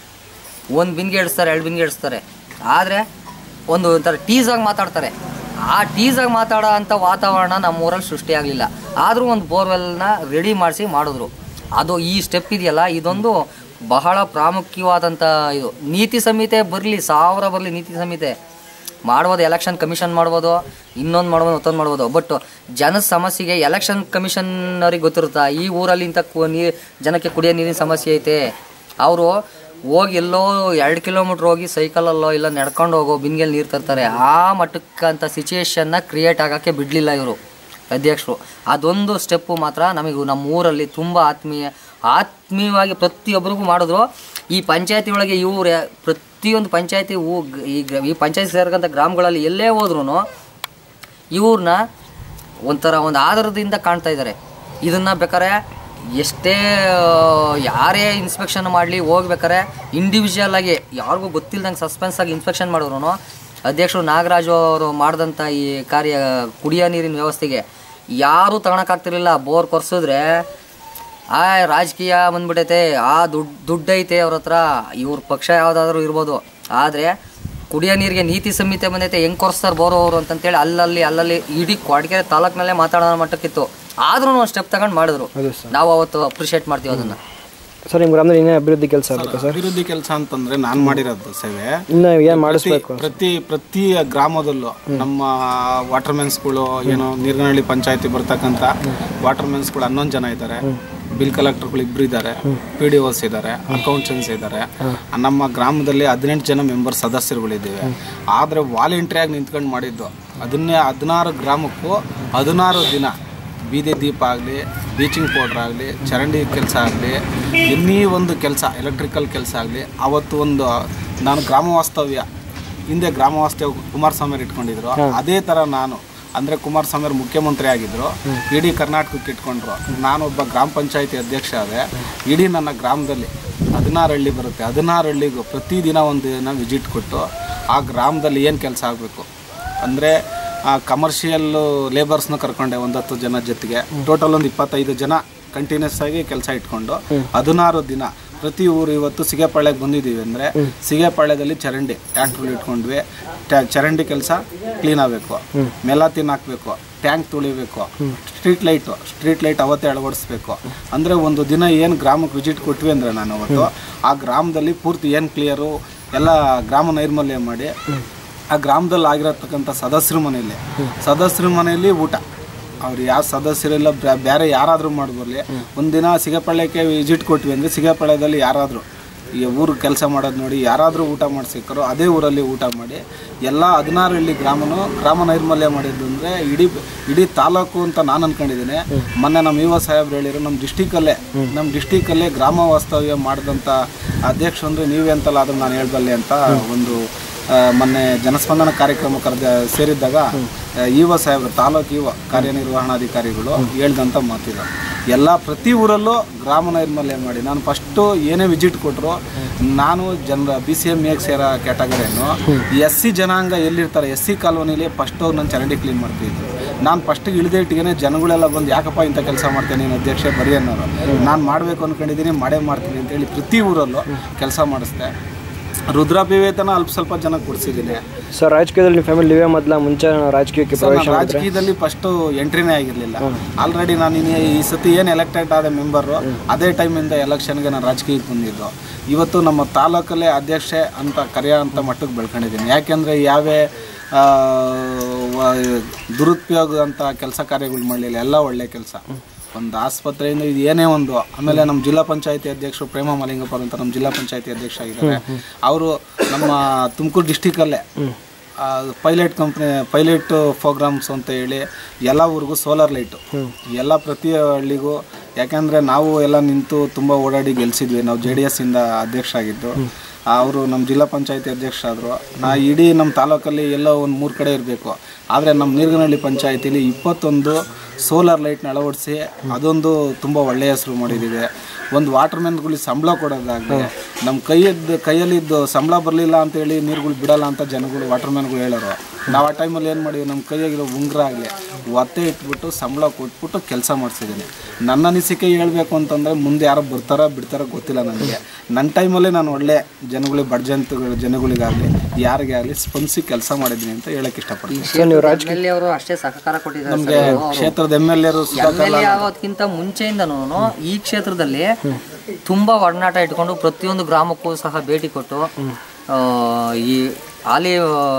ಒಂದು ಬಿಂದಿಗೆ ಇಡಿಸ್ತಾರೆ ಎರಡು ಬಿಂದಿಗೆ ಇಡಿಸ್ತಾರೆ ಆದರೆ ಒಂದು ಒಂಥರ ಟೀಸಾಗಿ ಮಾತಾಡ್ತಾರೆ ಆ ಟೀಸಾಗಿ ಮಾತಾಡೋ ಅಂಥ ವಾತಾವರಣ ನಮ್ಮ ಊರಲ್ಲಿ ಸೃಷ್ಟಿಯಾಗಲಿಲ್ಲ ಆದರೂ ಒಂದು ಬೋರ್ವೆಲ್ನ ರೆಡಿ ಮಾಡಿಸಿ ಮಾಡಿದ್ರು ಅದು ಈ ಸ್ಟೆಪ್ ಇದೆಯಲ್ಲ ಇದೊಂದು ಬಹಳ ಪ್ರಾಮುಖ್ಯವಾದಂಥ ಇದು ನೀತಿ ಸಂಹಿತೆ ಬರಲಿ ಸಾವಿರ ಬರಲಿ ನೀತಿ ಸಂಹಿತೆ ಮಾಡ್ಬೋದು ಎಲೆಕ್ಷನ್ ಕಮಿಷನ್ ಮಾಡ್ಬೋದು ಇನ್ನೊಂದು ಮಾಡ್ಬೋದು ಮತ್ತೊಂದು ಮಾಡ್ಬೋದು ಬಟ್ ಜನದ ಸಮಸ್ಯೆಗೆ ಎಲೆಕ್ಷನ್ ಕಮಿಷನ್ ಅವ್ರಿಗೆ ಗೊತ್ತಿರುತ್ತಾ ಈ ಊರಲ್ಲಿ ಇಂಥ ಕು ನೀ ಜನಕ್ಕೆ ಕುಡಿಯೋ ನೀರಿನ ಸಮಸ್ಯೆ ಐತೆ ಅವರು ಹೋಗಿ ಎಲ್ಲೋ ಎರಡು ಕಿಲೋಮೀಟ್ರ್ ಹೋಗಿ ಸೈಕಲಲ್ಲೋ ಇಲ್ಲ ನಡ್ಕೊಂಡು ಹೋಗೋ ಬಿನ್ಗೆಲ್ ನೀರು ತರ್ತಾರೆ ಆ ಮಟ್ಟಕ್ಕಂಥ ಸಿಚುಯೇಷನ್ನ ಕ್ರಿಯೇಟ್ ಆಗೋಕ್ಕೆ ಬಿಡಲಿಲ್ಲ ಇವರು ಅಧ್ಯಕ್ಷರು ಅದೊಂದು ಸ್ಟೆಪ್ಪು ಮಾತ್ರ ನಮಗೆ ನಮ್ಮ ಊರಲ್ಲಿ ತುಂಬ ಆತ್ಮೀಯ ಆತ್ಮೀಯವಾಗಿ ಪ್ರತಿಯೊಬ್ಬರಿಗೂ ಮಾಡಿದ್ರು ಈ ಪಂಚಾಯತಿ ಒಳಗೆ ಇವ್ರು ಪ್ರತಿಯೊಂದು ಪಂಚಾಯತಿ ಊ ಈ ಗ್ರ- ಈ ಪಂಚಾಯತಿ ಸೇರ್ಕಂಥ ಗ್ರಾಮಗಳಲ್ಲಿ ಎಲ್ಲೇ ಹೋದ್ರೂ ಇವ್ರನ್ನ ಒಂಥರ ಒಂದು ಆಧಾರದಿಂದ ಕಾಣ್ತಾ ಇದ್ದಾರೆ ಇದನ್ನು ಬೇಕಾರೆ ಎಷ್ಟೇ ಆ, ಯಾರೇ ಇನ್ಸ್ಪೆಕ್ಷನ್ ಮಾಡಲಿ ಹೋಗ್ಬೇಕಾರೆ ಇಂಡಿವಿಜುವಲ್ ಆಗಿ ಯಾರಿಗೂ ಗೊತ್ತಿಲ್ದಂಗೆ ಸಸ್ಪೆನ್ಸ್ ಆಗಿ ಇನ್ಸ್ಪೆಕ್ಷನ್ ಮಾಡಿದ್ರು ಅಧ್ಯಕ್ಷರು ನಾಗರಾಜು ಅವರು ಮಾಡಿದಂಥ ಈ ಕಾರ್ಯ ಕುಡಿಯೋ ನೀರಿನ ವ್ಯವಸ್ಥೆಗೆ ಯಾರೂ ತಗೊಳಕ್ಕಾಗ್ತಿರ್ಲಿಲ್ಲ ಬೋರ್ ಕೊರ್ಸಿದ್ರೆ ಆ ರಾಜಕೀಯ ಬಂದ್ಬಿಟ್ಟೈತೆ ಆ ದುಡ್ಡು ದುಡ್ಡು ಐತೆ ಅವ್ರ ಹತ್ರ ಇವ್ರ ಪಕ್ಷ ಯಾವುದಾದ್ರೂ ಇರ್ಬೋದು ಆದರೆ ಕುಡಿಯೋ ನೀರಿಗೆ ನೀತಿ ಸಂಹಿತೆ ಬಂದೈತೆ ಹೆಂಗೆ ಕೊರ್ಸ್ತಾರೆ ಬೋರು ಅವರು ಅಂತಂತೇಳಿ ಅಲ್ಲಲ್ಲಿ ಅಲ್ಲಲ್ಲಿ ಇಡೀ ಕೊಡಗೆರೆ ತಾಲೂಕಿನಲ್ಲೇ ಮಾತಾಡೋ ಮಟ್ಟಕ್ಕಿತ್ತು ಆದ್ರೂ ಒಂದು ಸ್ಟೆಪ್ ತಗೊಂಡು ಮಾಡಿದ್ರು ಅದೇ ಸರ್ ನಾವು ಅವತ್ತು ಅಪ್ರಿಷಿಯೇಟ್ ಮಾಡ್ತೀವಿ ಅದನ್ನು ಸರ್ ನಿಮ್ಮ ಗ್ರಾಮದಲ್ಲಿ ಇನ್ನೇ ಅಭಿವೃದ್ಧಿ ಕೆಲಸ ಆಗಬೇಕಾ ಸರ್ ಅಭಿವೃದ್ಧಿ ಕೆಲಸ ಅಂತಂದ್ರೆ ನಾನು ಮಾಡಿರೋದು ಸೇವೆ ಇನ್ನು ಏನು ಮಾಡಿಸ್ಬೇಕು ಪ್ರತಿ ಪ್ರತಿ ಗ್ರಾಮದಲ್ಲೂ ನಮ್ಮ ವಾಟರ್ಮೆನ್ಸ್ಗಳು ಏನೋ ನೀರ್ನಹಳ್ಳಿ ಪಂಚಾಯತಿ ಬರ್ತಕ್ಕಂಥ ವಾಟರ್ಮೆನ್ಸ್ಗಳು ಹನ್ನೊಂದು ಜನ ಇದ್ದಾರೆ ಬಿಲ್ ಕಲೆಕ್ಟರ್ಗಳು ಇಬ್ರು ಇದ್ದಾರೆ ಪಿ ಡಿ ಓಸ್ ಇದ್ದಾರೆ ಅಕೌಂಟೆಂಟ್ಸ್ ಇದ್ದಾರೆ ನಮ್ಮ ಗ್ರಾಮದಲ್ಲಿ ಹದಿನೆಂಟು ಜನ ಮೆಂಬರ್ ಸದಸ್ಯರುಗಳಿದ್ದೇವೆ ಆದರೆ ವಾಲಂಟ್ರಿಯಾಗಿ ನಿಂತ್ಕೊಂಡು ಮಾಡಿದ್ದು ಅದನ್ನೇ ಹದಿನಾರು ಗ್ರಾಮಕ್ಕೂ ಹದಿನಾರು ದಿನ ಬೀದಿ ದೀಪ ಆಗಲಿ ಬೀಚಿಂಗ್ ಪೌಡ್ರ್ ಆಗಲಿ ಚರಂಡಿ ಕೆಲಸ ಆಗಲಿ ಎನ್ನೀ ಒಂದು ಕೆಲಸ ಎಲೆಕ್ಟ್ರಿಕಲ್ ಕೆಲಸ ಆಗಲಿ ಅವತ್ತು ಒಂದು ನಾನು ಗ್ರಾಮ ವಾಸ್ತವ್ಯ ಹಿಂದೆ ಗ್ರಾಮ ವಾಸ್ತವ್ಯ ಕುಮಾರಸ್ವಾಮಿ ಅವ್ರು ಇಟ್ಕೊಂಡಿದ್ರು ಅದೇ ಥರ ನಾನು ಅಂದರೆ ಕುಮಾರಸ್ವಾಮಿ ಅವರು ಮುಖ್ಯಮಂತ್ರಿ ಆಗಿದ್ದರು ಇಡೀ ಕರ್ನಾಟಕಕ್ಕೆ ಇಟ್ಕೊಂಡ್ರು ನಾನೊಬ್ಬ ಗ್ರಾಮ ಪಂಚಾಯತಿ ಅಧ್ಯಕ್ಷ ಆದೆ ಇಡೀ ನನ್ನ ಗ್ರಾಮದಲ್ಲಿ ಹದಿನಾರು ಹಳ್ಳಿ ಬರುತ್ತೆ ಹದಿನಾರು ಹಳ್ಳಿಗೂ ಪ್ರತಿದಿನ ಒಂದು ದಿನ ವಿಸಿಟ್ ಕೊಟ್ಟು ಆ ಗ್ರಾಮದಲ್ಲಿ ಏನು ಕೆಲಸ ಆಗಬೇಕು ಅಂದರೆ ಕಮರ್ಷಿಯಲ್ ಲೇಬರ್ಸ್ನ ಕರ್ಕೊಂಡೆ ಒಂದು ಹತ್ತು ಜನ ಜೊತೆಗೆ ಟೋಟಲ್ ಒಂದು ಇಪ್ಪತ್ತೈದು ಜನ ಕಂಟಿನ್ಯೂಸ್ ಆಗಿ ಕೆಲಸ ಇಟ್ಕೊಂಡು ಹದಿನಾರು ದಿನ ಪ್ರತಿ ಊರು ಇವತ್ತು ಸಿಗೇಪಾಳ್ಯಕ್ಕೆ ಬಂದಿದ್ದೀವಿ ಅಂದರೆ ಸಿಗೇಪಾಳ್ಯದಲ್ಲಿ ಚರಂಡಿ ಟ್ಯಾಕ್ಟ್ರಲ್ಲಿ ಇಟ್ಕೊಂಡ್ವಿ ಟ್ಯಾ ಚರಂಡಿ ಕೆಲಸ ಕ್ಲೀನ್ ಆಗಬೇಕು ಮೆಲಾತಿನ್ ಹಾಕಬೇಕು ಟ್ಯಾಂಕ್ ತುಳಿಬೇಕು ಸ್ಟ್ರೀಟ್ ಲೈಟು ಸ್ಟ್ರೀಟ್ ಲೈಟ್ ಅವತ್ತೇ ಅಳವಡಿಸ್ಬೇಕು ಅಂದರೆ ಒಂದು ದಿನ ಏನು ಗ್ರಾಮಕ್ಕೆ ವಿಸಿಟ್ ಕೊಟ್ವಿ ಅಂದರೆ ನಾನು ಅವತ್ತು ಆ ಗ್ರಾಮದಲ್ಲಿ ಪೂರ್ತಿ ಏನು ಕ್ಲಿಯರು ಎಲ್ಲ ಗ್ರಾಮ ನೈರ್ಮಲ್ಯ ಮಾಡಿ ಆ ಗ್ರಾಮದಲ್ಲಿ ಆಗಿರತಕ್ಕಂಥ ಸದಸ್ಯರ ಮನೆಯಲ್ಲಿ ಸದಸ್ಯರ ಮನೆಯಲ್ಲಿ ಊಟ ಅವ್ರು ಯಾವ ಸದಸ್ಯರಿಲ್ಲ ಬ್ಯಾ- ಬೇರೆ ಯಾರಾದರೂ ಮಾಡ್ಬರ್ಲಿ ಒಂದಿನ ಸಿಗಪಳ್ಯಕ್ಕೆ ವಿಸಿಟ್ ಕೊಟ್ವಿ ಅಂದರೆ ಸಿಗಪಳ್ಯದಲ್ಲಿ ಯಾರಾದರೂ ಈ ಊರು ಕೆಲಸ ಮಾಡೋದು ನೋಡಿ ಯಾರಾದರೂ ಊಟ ಮಾಡಿ ಸಿಕ್ಕರೋ ಅದೇ ಊರಲ್ಲಿ ಊಟ ಮಾಡಿ ಎಲ್ಲ ಹದಿನಾರು ಹಳ್ಳಿ ಗ್ರಾಮನೂ ಗ್ರಾಮ ನೈರ್ಮಲ್ಯ ಮಾಡಿದ್ದು ಅಂದರೆ ಇಡೀ ಇಡೀ ತಾಲೂಕು ಅಂತ ನಾನು ಅನ್ಕೊಂಡಿದ್ದೀನಿ ಮೊನ್ನೆ ನಮ್ಮ ಯುವ ಸಾಹೇಬ್ರು ಹೇಳಿದ್ರು ನಮ್ಮ ಡಿಸ್ಟಿಕಲ್ಲೇ ನಮ್ಮ ಡಿಸ್ಟಿಕಲ್ಲೇ ಗ್ರಾಮ ವಾಸ್ತವ್ಯ ಮಾಡಿದಂಥ ಅಧ್ಯಕ್ಷ ಅಂದರೆ ನೀವೇ ಅಂತಲ್ಲ ಆದರೂ ನಾನು ಹೇಳ್ಬಲ್ಲೆ ಅಂತ ಒಂದು ಆ, ಮೊನ್ನೆ ಜನಸ್ಪಂದನ ಕಾರ್ಯಕ್ರಮ ಕರೆದ ಸೇರಿದ್ದಾಗ ಆ, ಇವ ಸಾಹೇಬ್ರು ತಾಲೂಕು ಇವ ಕಾರ್ಯನಿರ್ವಹಣಾಧಿಕಾರಿಗಳು ಹೇಳ್ದಂಥ ಮಾತಿದೆ ಎಲ್ಲ ಪ್ರತಿ ಊರಲ್ಲೂ ಗ್ರಾಮ ನೈರ್ಮಲ್ಯ ಮಾಡಿ ನಾನು ಫಸ್ಟು ಏನೇ ವಿಸಿಟ್ ಕೊಟ್ಟರು ನಾನು ಜನರ ಬಿ ಸಿ ಎಮ್ ಎಗ್ ಸೇರೋ ಕ್ಯಾಟಗರಿಯನ್ನು ಎಸ್ ಸಿ ಜನಾಂಗ ಎಲ್ಲಿರ್ತಾರೆ ಎಸ್ ಸಿ ಕಾಲೋನಿಲಿ ಫಸ್ಟ್ ಹೋಗಿ ನಾನು ಚರಂಡಿ ಕ್ಲೀನ್ ಮಾಡ್ತಿದ್ರು ನಾನು ಫಸ್ಟಿಗೆ ಇಳಿದೇ ಇಟ್ಟಿಗೆ ಜನಗಳೆಲ್ಲ ಬಂದು ಯಾಕಪ್ಪ ಇಂಥ ಕೆಲಸ ಮಾಡ್ತೇನೆ ನೀನು ಅಧ್ಯಕ್ಷ ಬರೀ ಅನ್ನೋರು ನಾನು ಮಾಡಬೇಕು ಅಂದ್ಕೊಂಡಿದ್ದೀನಿ ಮಾಡೇ ಮಾಡ್ತೀನಿ ಅಂತೇಳಿ ಪ್ರತಿ ಊರಲ್ಲೂ ಕೆಲಸ ಮಾಡಿಸ್ದೆ ರುದ್ರಾಪಿ ವೇತನ ಅಲ್ಪ ಸ್ವಲ್ಪ ಜನ ಕೊಡಿಸಿದ್ದೀನಿ ಸರ್ ರಾಜಕೀಯದಲ್ಲಿ ನಿಮ್ಮ ಫ್ಯಾಮಿಲಿ ನೀವೇ ಮೊದಲ ಮುಂಚೆ ರಾಜಕೀಯಕ್ಕೆ ಸರ್ ಪ್ರವೇಶ ನಾನು ರಾಜಕೀಯದಲ್ಲಿ ಫಸ್ಟು ಎಂಟ್ರಿನೇ ಆಗಿರಲಿಲ್ಲ ಆಲ್ರೆಡಿ ನಾನು ಇನ್ನು ಈ ಸತಿ ಏನು ಎಲೆಕ್ಟೆಡ್ ಆದ ಮೆಂಬರು ಅದೇ ಟೈಮಿಂದ ಎಲೆಕ್ಷನ್ಗೆ ನಾನು ರಾಜಕೀಯಕ್ಕೆ ಬಂದಿದ್ದು ಇವತ್ತು ನಮ್ಮ ತಾಲೂಕಲ್ಲೇ ಅಧ್ಯಕ್ಷೆ ಅಂತ ಕರೆಯೋ ಅಂತ ಮಟ್ಟಕ್ಕೆ ಬೆಳ್ಕೊಂಡಿದ್ದೀನಿ ಯಾಕೆಂದರೆ ಯಾವೇ ಆ, ವ- ದುರುಪಯೋಗ ಅಂತ ಕೆಲಸ ಕಾರ್ಯಗಳು ಮಾಡಲಿಲ್ಲ ಎಲ್ಲ ಒಳ್ಳೆ ಕೆಲಸ ಒಂದು ಆಸ್ಪತ್ರೆಯಿಂದ ಇದು ಏನೇ ಒಂದು ಆಮೇಲೆ ನಮ್ಮ ಜಿಲ್ಲಾ ಪಂಚಾಯತಿ ಅಧ್ಯಕ್ಷರು ಪ್ರೇಮ ಮಲಿಂಗಪ್ಪರ್ ಅಂತ ನಮ್ಮ ಜಿಲ್ಲಾ ಪಂಚಾಯತಿ ಅಧ್ಯಕ್ಷ ಆಗಿದ್ದಾರೆ ಅವರು ನಮ್ಮ ತುಮಕೂರು ಡಿಸ್ಟಿಕಲ್ಲೇ ಪೈಲಟ್ ಕಂಪ್ನಿ ಪೈಲಟ್ ಪ್ರೋಗ್ರಾಮ್ಸ್ ಅಂತ ಹೇಳಿ ಎಲ್ಲ ಊರಿಗೂ ಸೋಲಾರ್ ಲೈಟು ಎಲ್ಲ ಪ್ರತಿ ಹಳ್ಳಿಗೂ ಯಾಕೆಂದರೆ ನಾವು ಎಲ್ಲ ನಿಂತು ತುಂಬ ಓಡಾಡಿ ಗೆಲ್ಸಿದ್ವಿ ನಾವು ಜೆ ಡಿ ಎಸ್ಸಿಂದ ಅಧ್ಯಕ್ಷ ಆಗಿದ್ದು ಅವರು ನಮ್ಮ ಜಿಲ್ಲಾ ಪಂಚಾಯತಿ ಅಧ್ಯಕ್ಷ ಆದರು ನಾ ಇಡೀ ನಮ್ಮ ತಾಲೂಕಲ್ಲಿ ಎಲ್ಲೋ ಒಂದು ಮೂರು ಕಡೆ ಇರಬೇಕು ಆದರೆ ನಮ್ಮ ನೀರ್ಗನಹಳ್ಳಿ ಪಂಚಾಯತಿಲಿ ಇಪ್ಪತ್ತೊಂದು ಸೋಲಾರ್ ಲೈಟ್ನ ಅಳವಡಿಸಿ ಅದೊಂದು ತುಂಬ ಒಳ್ಳೆಯ ಹೆಸರು ಮಾಡಿದ್ದೀವಿ ಒಂದು ವಾಟರ್ ಮ್ಯಾನ್ಗಳಿಗೆ ಸಂಬಳ ಕೊಡೋದಾಗಲಿ ನಮ್ಮ ಕೈಯದ್ದು ಕೈಯಲ್ಲಿದ್ದು ಸಂಬಳ ಬರಲಿಲ್ಲ ಅಂತೇಳಿ ನೀರುಗಳು ಬಿಡಲ್ಲ ಅಂತ ಜನಗಳು ವಾಟರ್ ಮ್ಯಾನ್ಗಳು ಹೇಳೋರು ನಾವು ಆ ಟೈಮಲ್ಲಿ ಏನು ಮಾಡಿದ್ವಿ ನಮ್ಮ ಕೈಯಾಗಿರೋ ಉಂಗುರ ಆಗಲಿ ಒತ್ತೆ ಇಟ್ಬಿಟ್ಟು ಸಂಬಳ ಕೊಟ್ಬಿಟ್ಟು ಕೆಲಸ ಮಾಡಿಸಿದ್ದೀನಿ ನನ್ನ ಅನಿಸಿಕೆ ಹೇಳಬೇಕು ಅಂತಂದರೆ ಮುಂದೆ ಯಾರೋ ಬರ್ತಾರೋ ಬಿಡ್ತಾರೋ ಗೊತ್ತಿಲ್ಲ ನನಗೆ ನನ್ನ ಟೈಮಲ್ಲೇ ನಾನು ಒಳ್ಳೆ ಜನಗಳಿಗೆ ಬಡ್ಜಂತಗಳು ಜನಗಳಿಗಾಗಲಿ ಯಾರಿಗೆ ಆಗಲಿ ಸ್ಪಂದಿಸಿ ಕೆಲಸ ಮಾಡಿದ್ದೀನಿ ಅಂತ ಹೇಳಕ್ಕೆ ಇಷ್ಟಪಡ್ತೀನಿ ಸರ್ ನೀವು ರಾಜಕೀಯ ಎಮ್ ಎಲ್ ಎ ಅವರು ಅಷ್ಟೇ ಸಹಕಾರ ಕೊಟ್ಟಿದ್ದಾರೆ ನಮಗೆ ಕ್ಷೇತ್ರದ ಎಮ್ ಎಲ್ ಎರು ಎಮ್ ಎಲ್ ಎ ಆಗೋದ್ಕಿಂತ ಮುಂಚೆಯಿಂದನೂ ಈ ಕ್ಷೇತ್ರದಲ್ಲಿ ತುಂಬಾ ಒಡನಾಟ ಇಟ್ಕೊಂಡು ಪ್ರತಿಯೊಂದು ಗ್ರಾಮಕ್ಕೂ ಸಹ ಭೇಟಿ ಕೊಟ್ಟು ಆ, ಈ ಹಾಲಿ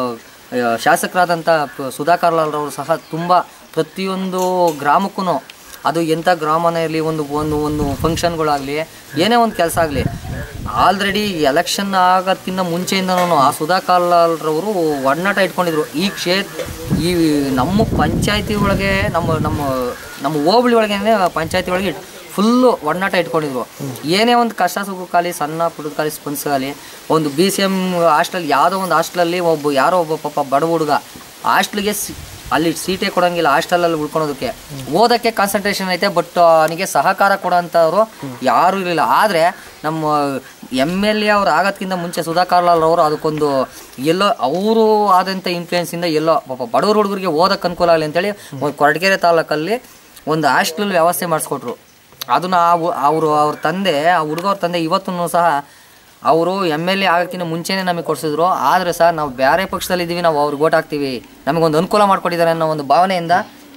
ಆ, ಶಾಸಕರಾದಂಥ ಪ- ಸುಧಾಕರ್ ಲಾಲ್ ರವರು ಸಹ ತುಂಬ ಪ್ರತಿಯೊಂದು ಗ್ರಾಮಕ್ಕೂ ಅದು ಎಂಥ ಗ್ರಾಮನೇ ಇರಲಿ ಒಂದು ಒಂದು ಒಂದು ಫಂಕ್ಷನ್ಗಳಾಗಲಿ ಏನೇ ಒಂದು ಕೆಲಸ ಆಗಲಿ ಆಲ್ರೆಡಿ ಎಲೆಕ್ಷನ್ ಆಗೋದಕ್ಕಿಂತ ಮುಂಚೆಯಿಂದನೂ ಆ ಸುಧಾಕರ್ ಲಾಲ್ ರವರು ಒಡನಾಟ ಇಟ್ಕೊಂಡಿದ್ರು ಈ ಕ್ಷೇತ್ರ ಈ ನಮ್ಮ ಪಂಚಾಯತಿ ಒಳಗೆ ನಮ್ಮ ನಮ್ಮ ನಮ್ಮ ಹೋಬಳಿ ಒಳಗೆ ಪಂಚಾಯತಿ ಒಳಗೆ ಫುಲ್ಲು ಒಡನಾಟ ಇಟ್ಕೊಂಡಿದ್ರು ಏನೇ ಒಂದು ಕಷ್ಟ ಸುಖಕ್ಕಾಗಲಿ ಸಣ್ಣ ಪುಟ್ಟದ ಕಾಲಿ ಸ್ಪಂದಿಸಾಗಲಿ ಒಂದು ಬಿ ಸಿ ಎಮ್ ಹಾಸ್ಟೆಲ್ ಯಾವುದೋ ಒಂದು ಹಾಸ್ಟೆಲಲ್ಲಿ ಒಬ್ಬ ಯಾರೋ ಒಬ್ಬ ಪಾಪ ಬಡ ಹುಡುಗ ಹಾಸ್ಟ್ಲಿಗೆ ಸಿ ಅಲ್ಲಿ ಸೀಟೇ ಕೊಡೋಂಗಿಲ್ಲ ಹಾಸ್ಟೆಲಲ್ಲಿ ಉಳ್ಕೊಳೋದಕ್ಕೆ ಓದೋಕ್ಕೆ ಕಾನ್ಸಂಟ್ರೇಷನ್ ಐತೆ ಬಟ್ ಅವನಿಗೆ ಸಹಕಾರ ಕೊಡೋಂಥವ್ರು ಯಾರೂ ಇರಲಿಲ್ಲ ಆದರೆ ನಮ್ಮ ಎಮ್ ಎಲ್ ಎ ಅವ್ರು ಆಗೋದ್ಕಿಂತ ಮುಂಚೆ ಸುಧಾಕರ್ ಲಾಲ್ ಅವರು ಅದಕ್ಕೊಂದು ಎಲ್ಲೋ ಅವರು ಆದಂಥ ಇನ್ಫ್ಲೂಯೆನ್ಸಿಂದ ಎಲ್ಲೋ ಪಾಪ ಬಡವ್ರ ಹುಡುಗರಿಗೆ ಓದೋಕ್ಕೆ ಅನುಕೂಲ ಆಗಲಿ ಅಂತೇಳಿ ಒಂದು ಕೊರಟಗೆರೆ ತಾಲೂಕಲ್ಲಿ ಒಂದು ಹಾಸ್ಟೆಲ್ ವ್ಯವಸ್ಥೆ ಮಾಡಿಸ್ಕೊಟ್ರು ಅದನ್ನ ಅವರು ಅವ್ರ ತಂದೆ ಆ ಹುಡುಗವ್ರ ತಂದೆ ಇವತ್ತೂ ಸಹ ಅವರು ಎಮ್ ಎಲ್ ಎ ಆಗೋಕ್ಕಿಂತ ಮುಂಚೆನೇ ನಮಗೆ ಕೊಡಿಸಿದ್ರು ಆದರೆ ಸರ್ ನಾವು ಬೇರೆ ಪಕ್ಷದಲ್ಲಿದ್ದೀವಿ ನಾವು ಅವ್ರಿಗೆ ಓಟ್ ಹಾಕ್ತೀವಿ ನಮಗೊಂದು ಅನುಕೂಲ ಮಾಡಿಕೊಟ್ಟಿದ್ದಾರೆ ಅನ್ನೋ ಒಂದು ಭಾವನೆಯಿಂದ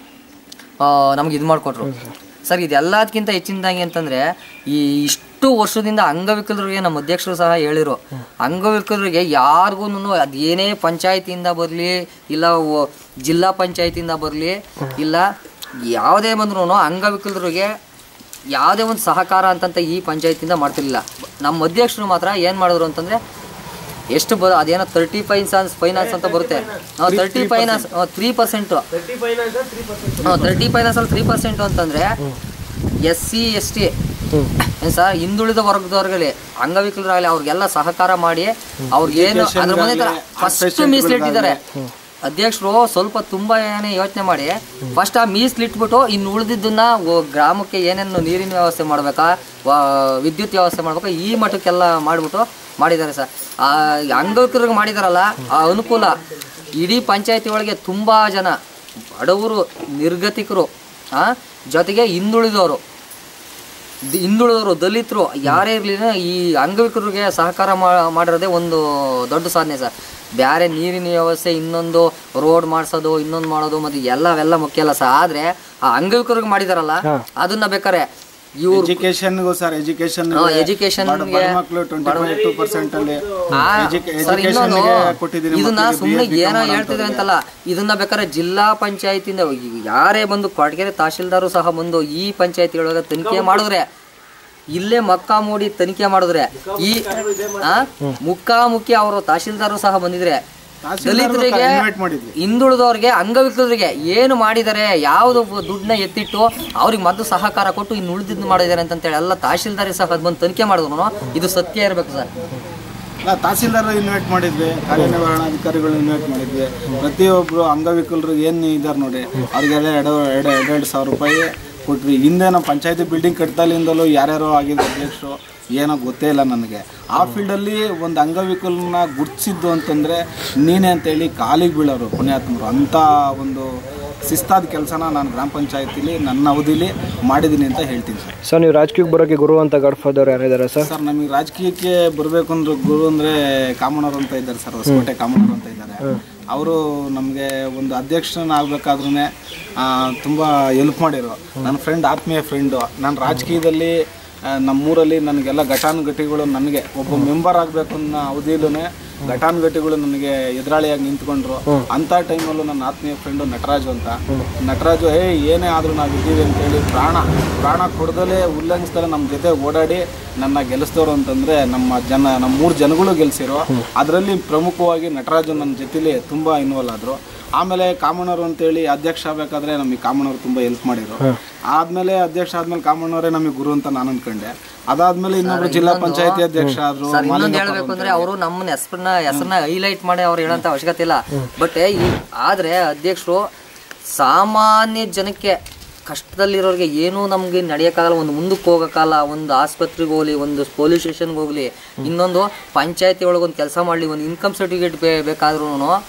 ನಮ್ಗೆ ಇದು ಮಾಡಿಕೊಟ್ರು ಸರ್ ಇದೆಲ್ಲದಕ್ಕಿಂತ ಹೆಚ್ಚಿನದಾಗಿ ಅಂತಂದರೆ ಈ ಇಷ್ಟು ವರ್ಷದಿಂದ ಅಂಗವಿಕಲರಿಗೆ ನಮ್ಮ ಅಧ್ಯಕ್ಷರು ಸಹ ಹೇಳಿರು ಅಂಗವಿಕಲರಿಗೆ ಯಾರಿಗೂ ಅದು ಏನೇ ಪಂಚಾಯತಿಯಿಂದ ಬರಲಿ ಇಲ್ಲ ಒ- ಜಿಲ್ಲಾ ಪಂಚಾಯತಿಯಿಂದ ಬರಲಿ ಇಲ್ಲ ಯಾವುದೇ ಬಂದ್ರೂ ಅಂಗವಿಕಲರಿಗೆ ಯಾವುದೇ ಒಂದು ಸಹಕಾರ ಅಂತಂತ ಈ ಪಂಚಾಯತಿಯಿಂದ ಮಾಡ್ತಿರ್ಲಿಲ್ಲ ನಮ್ಮ ಅಧ್ಯಕ್ಷರು ಮಾತ್ರ ಏನು ಮಾಡಿದ್ರು ಅಂತಂದರೆ ಎಷ್ಟು ಬ ಅದೇನೋ ತರ್ಟಿ ಫೈನಾನ್ಸ್ ಫೈನಾನ್ಸ್ ಅಂತ ಬರುತ್ತೆ thirty finance three percent thirty ಫೈನಾನ್ಸಲ್ಲಿ ತ್ರೀ ಪರ್ಸೆಂಟು ಅಂತಂದರೆ ಎಸ್ ಸಿ ಎಸ್ ಟಿ ಏನು ಸರ್ ಹಿಂದುಳಿದ ವರ್ಗದವ್ರಿಗೆ ಅಂಗವಿಕಲರಾಗಲಿ ಅವ್ರಿಗೆಲ್ಲ ಸಹಕಾರ ಮಾಡಿ ಅವ್ರಿಗೇನು ಅದ್ರ ಮುಂದೆ ಫಸ್ಟ್ ಮೀಸಲಿಟ್ಟಿದ್ದಾರೆ ಅಧ್ಯಕ್ಷರು ಸ್ವಲ್ಪ ತುಂಬ ಏನೇ ಯೋಚನೆ ಮಾಡಿ ಫಸ್ಟ್ ಆ ಮೀಸಲಿಟ್ಬಿಟ್ಟು ಇನ್ನು ಉಳಿದಿದ್ದನ್ನ ಓ- ಗ್ರಾಮಕ್ಕೆ ಏನೇನು ನೀರಿನ ವ್ಯವಸ್ಥೆ ಮಾಡಬೇಕಾ ವಿದ್ಯುತ್ ವ್ಯವಸ್ಥೆ ಮಾಡ್ಬೇಕಾ ಈ ಮಟ್ಟಕ್ಕೆಲ್ಲ ಮಾಡಿಬಿಟ್ಟು ಮಾಡಿದ್ದಾರೆ ಸರ್ ಆ ಅಂಗವಿಕಲರಿಗೆ ಮಾಡಿದಾರಲ್ಲ ಆ ಅನುಕೂಲ ಇಡೀ ಪಂಚಾಯತಿ ಒಳಗೆ ತುಂಬ ಜನ ಬಡವರು ನಿರ್ಗತಿಕರು ಆ, ಜೊತೆಗೆ ಹಿಂದುಳಿದವರು ದಿ- ಹಿಂದುಳಿದವರು ದಲಿತರು ಯಾರೇ ಇರಲಿ ಈ ಅಂಗವಿಕಲರಿಗೆ ಸಹಕಾರ ಮಾ- ಮಾಡಿರೋದೇ ಒಂದು ದೊಡ್ಡ ಸಾಧನೆ ಸರ್ ಬೇರೆ ನೀರಿನ ವ್ಯವಸ್ಥೆ ಇನ್ನೊಂದು ರೋಡ್ ಮಾಡಿಸೋದು ಇನ್ನೊಂದು ಮಾಡೋದು ಮತ್ತು ಎಲ್ಲವೆಲ್ಲ ಮುಖ್ಯ ಅಲ್ಲ ಸರ್ ಆದರೆ ಆ ಅಂಗವಿಕಲರಿಗೆ ಮಾಡಿದಾರಲ್ಲ ಅದನ್ನ ಬೇಕಾರೆ ಇವ್ರು ಎಜುಕೇಶನ್ಗೂ ಸರ್ ಎಜುಕೇಶನ್ education ಗೆ ಮಕ್ಕಳು ಟ್ವೆಂಟಿ ಫೈವ್ ಟೂ ಪರ್ಸೆಂಟ್ ಅಲ್ಲಿ ಆ, ಸರ್ ಇನ್ನೊಂದು ಎಜುಕೇಶನ್ಗೆ ಕೊಟ್ಟಿದ್ದೀನಿ ಇದನ್ನ ಮಕ್ಕಳಿಗೆ ಸುಮ್ಮನೆ BA, ಏನೋ ಹೇಳ್ತಿದ್ರೆ ಅಂತಲ್ಲ ಇದನ್ನ ಬೇಕಾದ್ರೆ ಜಿಲ್ಲಾ ಪಂಚಾಯತಿಯಿಂದ ಯಾರೇ ಬಂದು ಕೊಡಗೆರೆ ತಹಶೀಲ್ದಾರು ಸಹ ಬಂದು ಈ ಪಂಚಾಯತಿ ಒಳಗೆ ತನಿಖೆ ಮಾಡಿದ್ರೆ ಇಲ್ಲೇ ಮಕ್ಕಾ ಮೂಡಿ ತನಿಖೆ ಮಾಡಿದ್ರೆ ಈ ಆ, ಮುಖಾಮುಖಿ ಅವರು ತಹಶೀಲ್ದಾರು ಸಹ ಬಂದಿದ್ರೆ ದಲಿತರಿಗೆ ಇನ್ವೈಟ್ ಮಾಡಿದ್ವಿ ಹಿಂದುಳಿದವ್ರಿಗೆ ಅಂಗವಿಕಲರಿಗೆ ಏನು ಮಾಡಿದ್ದಾರೆ ಯಾವುದು ದುಡ್ಡನ್ನ ಎತ್ತಿಟ್ಟು ಅವ್ರಿಗೆ ಮೊದಲು ಸಹಕಾರ ಕೊಟ್ಟು ಇನ್ನು ಉಳಿದಿದ್ದು ಮಾಡಿದ್ದಾರೆ ಅಂತೇಳಿ ಎಲ್ಲ ತಹಶೀಲ್ದಾರಿ ಸಹ ಅದ್ ಬಂದು ತನಿಖೆ ಮಾಡಿದ್ರು ಇದು ಸತ್ಯ ಇರಬೇಕು ಸರ್ ಇಲ್ಲ ತಹಸೀಲ್ದಾರ್ ಇನ್ವೈಟ್ ಮಾಡಿದ್ವಿ ಕಾರ್ಯನಿರ್ವಹಣಾಧಿಕಾರಿಗಳು ಇನ್ವೈಟ್ ಮಾಡಿದ್ವಿ ಪ್ರತಿಯೊಬ್ಬರು ಅಂಗವಿಕಲರು ಏನು ಇದ್ದಾರೆ ನೋಡಿ ಅವ್ರಿಗೆಲ್ಲ ಎರಡು ಎರಡು ಎರಡೆರಡು ಸಾವಿರ ರೂಪಾಯಿ ಕೊಟ್ವಿ ಹಿಂದೆ ನಮ್ಮ ಪಂಚಾಯತಿ ಬಿಲ್ಡಿಂಗ್ ಕಟ್ತಲಿಂದಲೂ ಯಾರ್ಯಾರೋ ಆಗಿದ್ದು ಅಧ್ಯಕ್ಷರು ಏನೋ ಗೊತ್ತೇ ಇಲ್ಲ ನನಗೆ ಆ ಫೀಲ್ಡಲ್ಲಿ ಒಂದು ಅಂಗವಿಕಲನ ಗುರ್ತಿಸಿದ್ದು ಅಂತಂದರೆ ನೀನೇ ಅಂತೇಳಿ ಕಾಲಿಗೆ ಬೀಳೋರು ಪುಣ್ಯಾತ್ಮರು ಅಂಥ ಒಂದು ಶಿಸ್ತಾದ ಕೆಲಸನ ನಾನು ಗ್ರಾಮ ಪಂಚಾಯತಿಲಿ ನನ್ನ ಅವಧಿಲಿ ಮಾಡಿದ್ದೀನಿ ಅಂತ ಹೇಳ್ತೀನಿ ಸರ್ ಸರ್ ನೀವು ರಾಜಕೀಯಕ್ಕೆ ಬರೋಕ್ಕೆ ಗುರು ಅಂತ ಗಾಡ್ ಫಾದರ್ ಯಾರಿದ್ದಾರೆ ಸರ್ ಸರ್ ನಮಗೆ ರಾಜಕೀಯಕ್ಕೆ ಬರಬೇಕು ಅಂದ್ರೆ ಗುರು ಅಂದ್ರೆ ಕಾಮನವ್ರು ಅಂತ ಇದ್ದಾರೆ ಸರ್ ಹೊಸಕೋಟೆ ಕಾಮನವ್ರು ಅಂತ ಇದ್ದಾರೆ ಅವರು ನಮಗೆ ಒಂದು ಅಧ್ಯಕ್ಷನ ಆಗ್ಬೇಕಾದ್ರೂ ತುಂಬ ಹೆಲ್ಪ್ ಮಾಡಿರು ನನ್ನ ಫ್ರೆಂಡ್ ಆತ್ಮೀಯ ಫ್ರೆಂಡು ನಾನು ರಾಜಕೀಯದಲ್ಲಿ ಆ, ನಮ್ಮೂರಲ್ಲಿ ನನಗೆಲ್ಲ ಘಟಾನುಘಟಿಗಳು ನನಗೆ ಒಬ್ಬ ಮೆಂಬರ್ ಆಗಬೇಕು ಅನ್ನೋ ಅವಧಿಲೂ ಘಟಾನುಘಟಿಗಳು ನನಗೆ ಎದುರಾಳಿಯಾಗಿ ನಿಂತ್ಕೊಂಡ್ರು ಅಂಥ ಟೈಮಲ್ಲೂ ನನ್ನ ಆತ್ಮೀಯ ಫ್ರೆಂಡು ನಟರಾಜು ಅಂತ ನಟರಾಜು ಹೇ ಏನೇ ಆದರೂ ನಾವು ಇದ್ದೀವಿ ಅಂತೇಳಿ ಪ್ರಾಣ ಪ್ರಾಣ ಕೊಡದಲೇ ಉಲ್ಲಂಘಿಸ್ದಲೇ ನಮ್ಮ ಜೊತೆ ಓಡಾಡಿ ನನ್ನ ಗೆಲ್ಲಿಸಿದವರು ಅಂತಂದರೆ ನಮ್ಮ ಜನ ನಮ್ಮ ಮೂರು ಜನಗಳು ಗೆಲ್ಸಿರೋ ಅದರಲ್ಲಿ ಪ್ರಮುಖವಾಗಿ ನಟರಾಜು ನನ್ನ ಜೊತೆಲಿ ತುಂಬ ಇನ್ವಾಲ್ವ್ ಆದರು ಆಮೇಲೆ ಕಾಮಣ್ಣವರು ಅಂತೇಳಿ ಅಧ್ಯಕ್ಷ ಆಗಬೇಕಾದ್ರೆ ನಮಗೆ ಕಾಮಣ್ಣವ್ರು ತುಂಬ ಹೆಲ್ಪ್ ಮಾಡಿದ್ರು ಆದ್ಮೇಲೆ ಅಧ್ಯಕ್ಷ ಆದ್ಮೇಲೆ ಕಾಮಣ್ಣವರೇ ನಮಗೆ ಗುರು ಅಂತ ನಾನು ಅನ್ಕೊಂಡೆ ಅದಾದ್ಮೇಲೆ ಇನ್ನೊಬ್ರು ಜಿಲ್ಲಾ ಪಂಚಾಯತಿ ಅಧ್ಯಕ್ಷ ಆದ್ರು ಸರ್ ಇನ್ನೊಂದು ಹೇಳ್ಬೇಕು ಅಂದ್ರೆ ಅವರು ನಮ್ಮನ್ನ ಹೆಸರನ್ನ ಹೆಸರನ್ನ ಹೈಲೈಟ್ ಮಾಡಿ ಅವ್ರು ಹೇಳೋಂಥ ಅವಶ್ಯಕತೆ ಇಲ್ಲ ಬಟ್ ಈ ಆದ್ರೆ ಅಧ್ಯಕ್ಷರು ಸಾಮಾನ್ಯ ಜನಕ್ಕೆ ಕಷ್ಟದಲ್ಲಿರೋರಿಗೆ ಏನೂ ನಮಗೆ ನಡೆಯೋಕ್ಕಾಗಲ್ಲ ಒಂದು ಮುಂದಕ್ಕೆ ಹೋಗೋಕ್ಕಾಗಲ್ಲ ಒಂದು ಆಸ್ಪತ್ರೆಗೆ ಹೋಗ್ಲಿ ಒಂದು ಪೊಲೀಸ್ ಸ್ಟೇಷನ್ಗೆ ಹೋಗ್ಲಿ ಇನ್ನೊಂದು ಪಂಚಾಯತಿ ಒಳಗೆ ಒಂದು ಕೆಲಸ ಮಾಡಲಿ ಒಂದು ಇನ್ಕಮ್ ಸರ್ಟಿಫಿಕೇಟ್ ಬೇ ಬೇಕಾದ್ರೂ